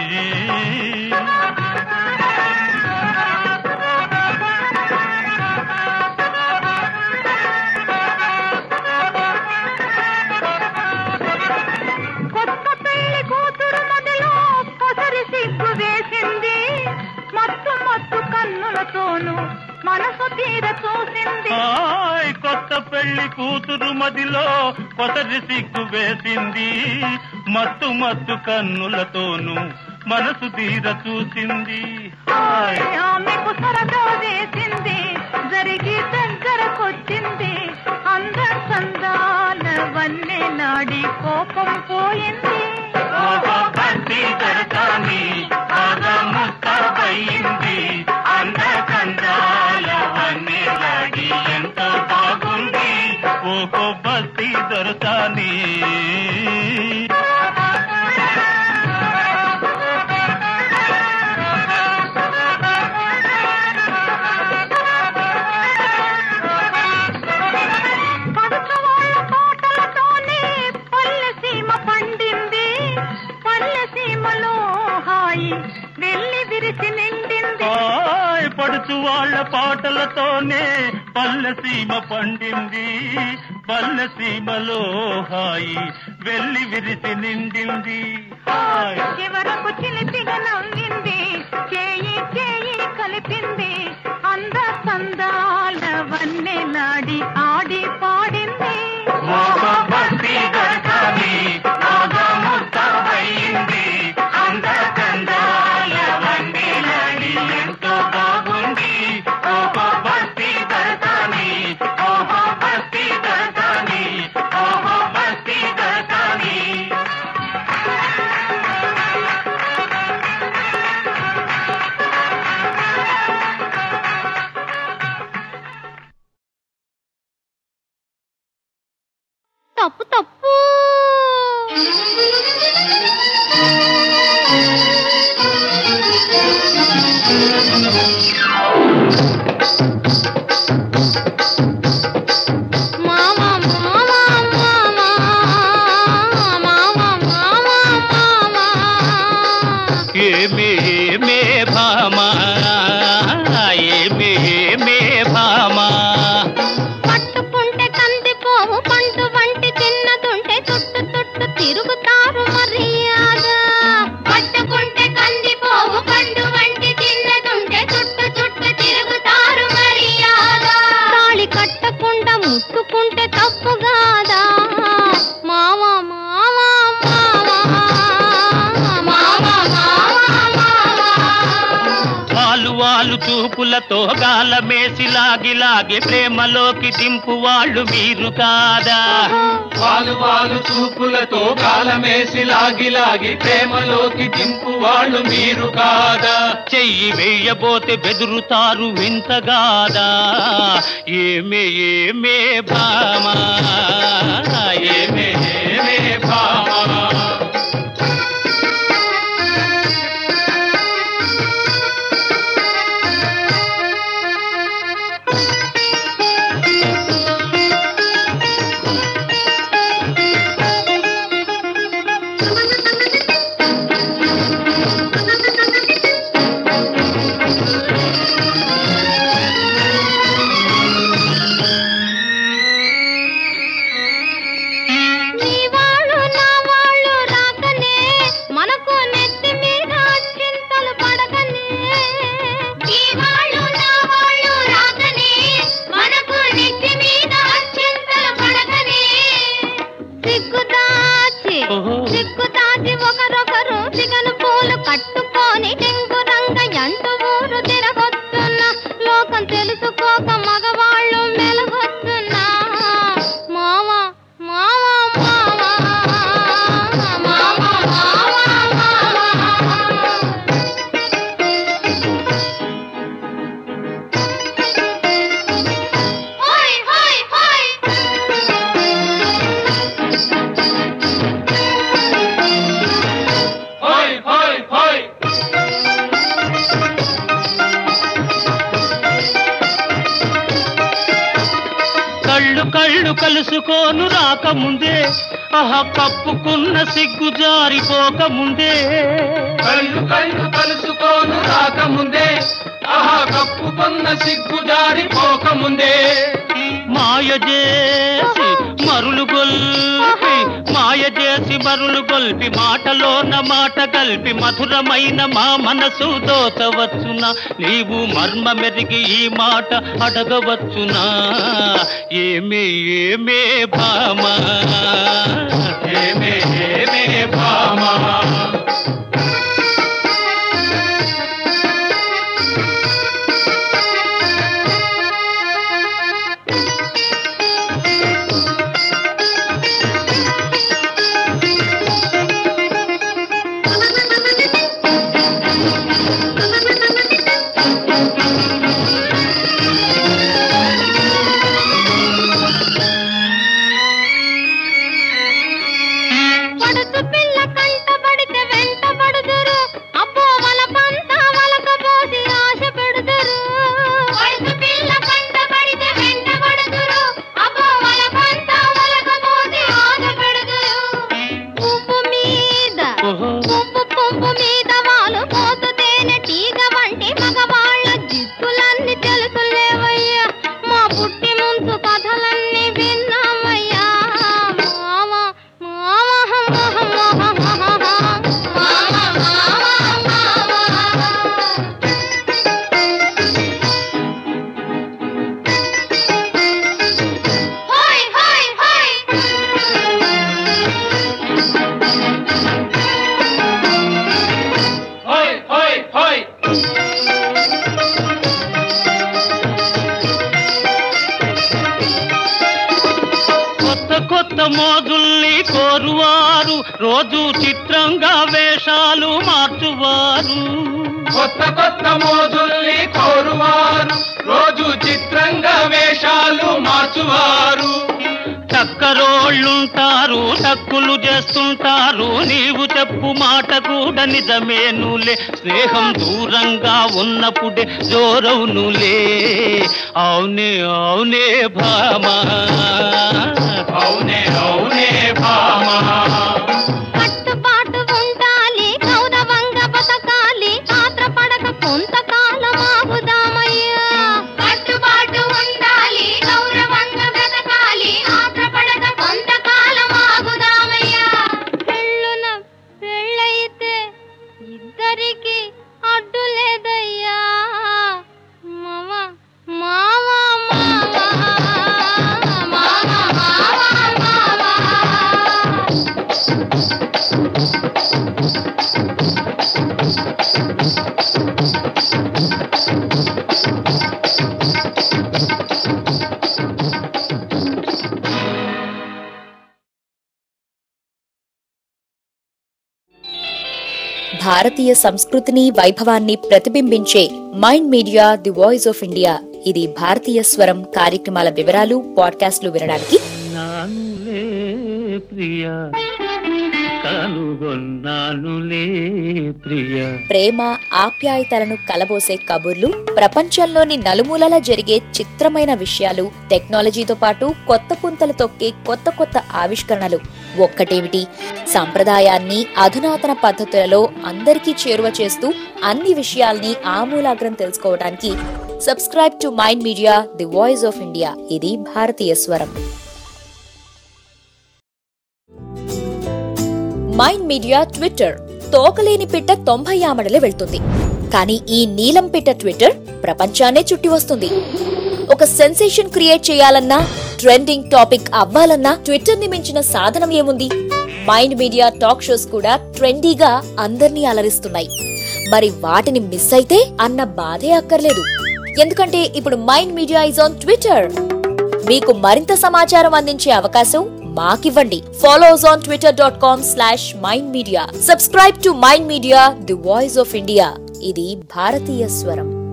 కొత్త పెళ్లి కూతురు మదిలో పొసరి సిగ్గు వేసింది మత్తు మత్తు కన్నులతోన తీర చూసింది హాయ్ కొత్త పెళ్లి కూతురు మదిలో కొసరి సిగ్గు వేసింది మత్తు మత్తు కన్నులతోనూ మనసు తీర చూసింది హాయ్ ఆమెకు సరదా వేసింది జరిగి దగ్గరకొచ్చింది అంద సందాల వన్నె నాడి కోపం పోయింది ఓహో భక్తి దర్శని ముస్తాబయింది అంద కందాల వన్నెలాడి ఎంతో బాగుంది ఓహో భక్తి దొరసాని పడుచువాళ్ళ తోటలతోనే పల్లె సీమ పండింది పల్లె సీమలో హాయి వెళ్ళి విరిసి నిండింది హాయ్ పడుచు వాళ్ళ పాటలతోనే పల్లె సీమ పండింది పల్లె సీమలో హాయి వెళ్ళి విరిసి నిండింది హాయ్ చివరకు చిలిపిగా నవ్వింది చేయి చేయి కలిపింది అంద సందాల వన్నె నాడి ఆడి పాడింది మోగ భక్తి దర్శని మోగ ముస్తాబయింది అంద కందాల వన్నెలాడి ఎంతో బాగుంది ఓహో భక్తి దర్శని ఓహో భక్తి దర్శని ఓహో భక్తి దర్శని తప్పు తప్పు మావా మావా మావా మావా మావా మావా ఏమే ఏమే భామా ఏమే ఏమే భామా పట్టుకుంటే కందిపోవు పండు వంటి చిన్నదుంటే చుట్టు చుట్టు తిరుగుతారు మర్యాద పట్టుకుంటే కందిపోవు పండు వంటి చిన్నదుంటే చుట్టు చుట్టు తిరుగుతారు మర్యాద తాళి కట్టకుండా ముట్టుకుంటే తప్పు కాదా మావా మావా మావా మావా మావా మావా వాలు వాలు చూపులతో గాలమేసి లాగి లాగి ప్రేమలోకి దింపు వాళ్ళు మీరు కాదా వాలు వాలు చూపులతో కాలమేసి లాగి లాగి ప్రేమలోకి దింపు వాళ్ళు మీరు కాదా చెయ్యి వేయబోతే బెదురుతారు వింతగాదా ఏమే ఏమే భామా ఏమే ఏమే భామా నీ వాళ్ళు నా వాళ్ళు రాకనే మనకు నెత్తి మీద చింతలు పడకనే నీ వాళ్ళు నా వాళ్ళు రాకనే మనకు నెత్తి మీద చింతలు పడకనే సిగ్గుదాచి సిగ్గుదాచి ఒకరొకరు సిగను పూలు కట్టుకొని టెంగు రంగ ఎంటు ఊరు తిరగొస్తున్నా లోకం తెలుసుకోక మగవాళ్ళు మెలగొస్తున్నా మావా మావా మావా మావా మావా హోయ్ హోయ్ హోయ్ హోయ్ హోయ్ హోయ్ కళ్ళు కళ్ళు కలుసుకోను రాకముందే ఆహ కప్పుకున్న సిగ్గు జారిపోకముందే కళ్ళు కళ్ళు కలుసుకోను రాకముందే ఆహా కప్పుకున్న సిగ్గు జారిపోకముందే మాయ చేసి మరులు గొల్పి మాయ చేసి మరులు గొల్పి మాటలోన మాట కలిపి మధురమైన మా మనసు దోచవచ్చునా నీవు మర్మ మెరిగి ఈ మాట అడగవచ్చునా ఏమే ఏమే భామా ఏమే ఏమే భామా పడుచు పిల్ల కంట పడితే వెంట పడుదురు అబ్బో వల పంత వలకపోసి ఆశ పెడుదురు పడుచు పిల్ల కంట పడితే వెంట పడుదురు అబ్బో వల పంత వలకపోసి ఆశ పెడుదురు పువ్వు మీద పువ్వు పువ్వు మీద వాళ్ళు పోతు తేనె తీగ వంటి మగవాళ్ళ జిత్తులన్నీ తెలుసులేవయ్యా మా పుట్టి ముందు కథలన్నీ విన్నామయ్యా మావా హోయ్ హోయ్ హోయ్ కొత్త కొత్త మోజుల్ని కోరువారు రోజు చిత్రంగా వేషాలు మార్చువారు కొత్త కొత్త మోజుల్ని కోరువారు రోజు చిత్రంగా వేషాలు మార్చువారు చక్కరోళ్ళుంటారు టక్కులు చేస్తుంటారు నీవు చెప్పు మాట కూడా నిజమేనులే స్నేహం దూరంగా ఉన్నప్పుడే జోరవునులే అవునే అవునే భామా అవునే అవునే భామా కట్టుబాటు ఉండాలి గౌరవంగా బతకాలి ఆత్రపడక కొంతకాలం ఆగుదామయ్యా కట్టుబాటు ఉండాలి గౌరవంగా బతకాలి ఆత్రపడక కొంతకాలం ఆగుదామయ్యా పెళ్ళున పెళ్ళైతే ఇద్దరికి అడ్డు లేదయ్యా మావా మావా మావా మావా మావా మావా భారతీయ సంస్కృతిని వైభవాన్ని ప్రతిబింబించే Mind Media the voice of India ఇది భారతీయ స్వరం కార్యక్రమాల వివరాలు పాడ్కాస్ట్లు వినడానికి నానులే ప్రియ కనుగొన్నానులే ప్రియ ప్రేమ ఆప్యాయతలను కలబోసే కబుర్లు ప్రపంచంలోని నలుమూలలా జరిగే చిత్రమైన విషయాలు టెక్నాలజీతో పాటు కొత్త పుంతలు తొక్కే కొత్త కొత్త ఆవిష్కరణలు ఒక్కటేమిటి సంప్రదాయాన్ని అధునాతన పద్ధతులలో అందరికీ చేరువ చేస్తూ అన్ని విషయాల్ని ఆమూలాగ్రం తెలుసుకోవడానికి subscribe to Mind Media the voice of India ఇది భారతీయ స్వరం మైండ్ మీడియా ట్విట్టర్ తోకలేని పిట్ట తొంభై ఆమడలే వెళ్తుంది కానీ ఈ నీలం పిట్ట ట్విట్టర్ ప్రపంచాన్నే చుట్టి వస్తుంది ఒక సెన్సేషన్ క్రియేట్ చేయాలన్నా ట్రెండింగ్ టాపిక్ అవ్వాలన్నా ట్విట్టర్ ని మించిన సాధనం ఏముంది మైండ్ మీడియా టాక్ షోస్ కూడా ట్రెండీగా అందర్నీ అలరిస్తున్నాయి మరి వాటిని మిస్ అయితే అన్న బాధే అక్కర్లేదు ఎందుకంటే ఇప్పుడు Mind Media is on Twitter మీకు మరింత సమాచారం అందించే అవకాశం మాకివ్వండి follow us on Twitter dot com slash Mind Media subscribe to Mind Media the voice of India ఇది భారతీయ స్వరం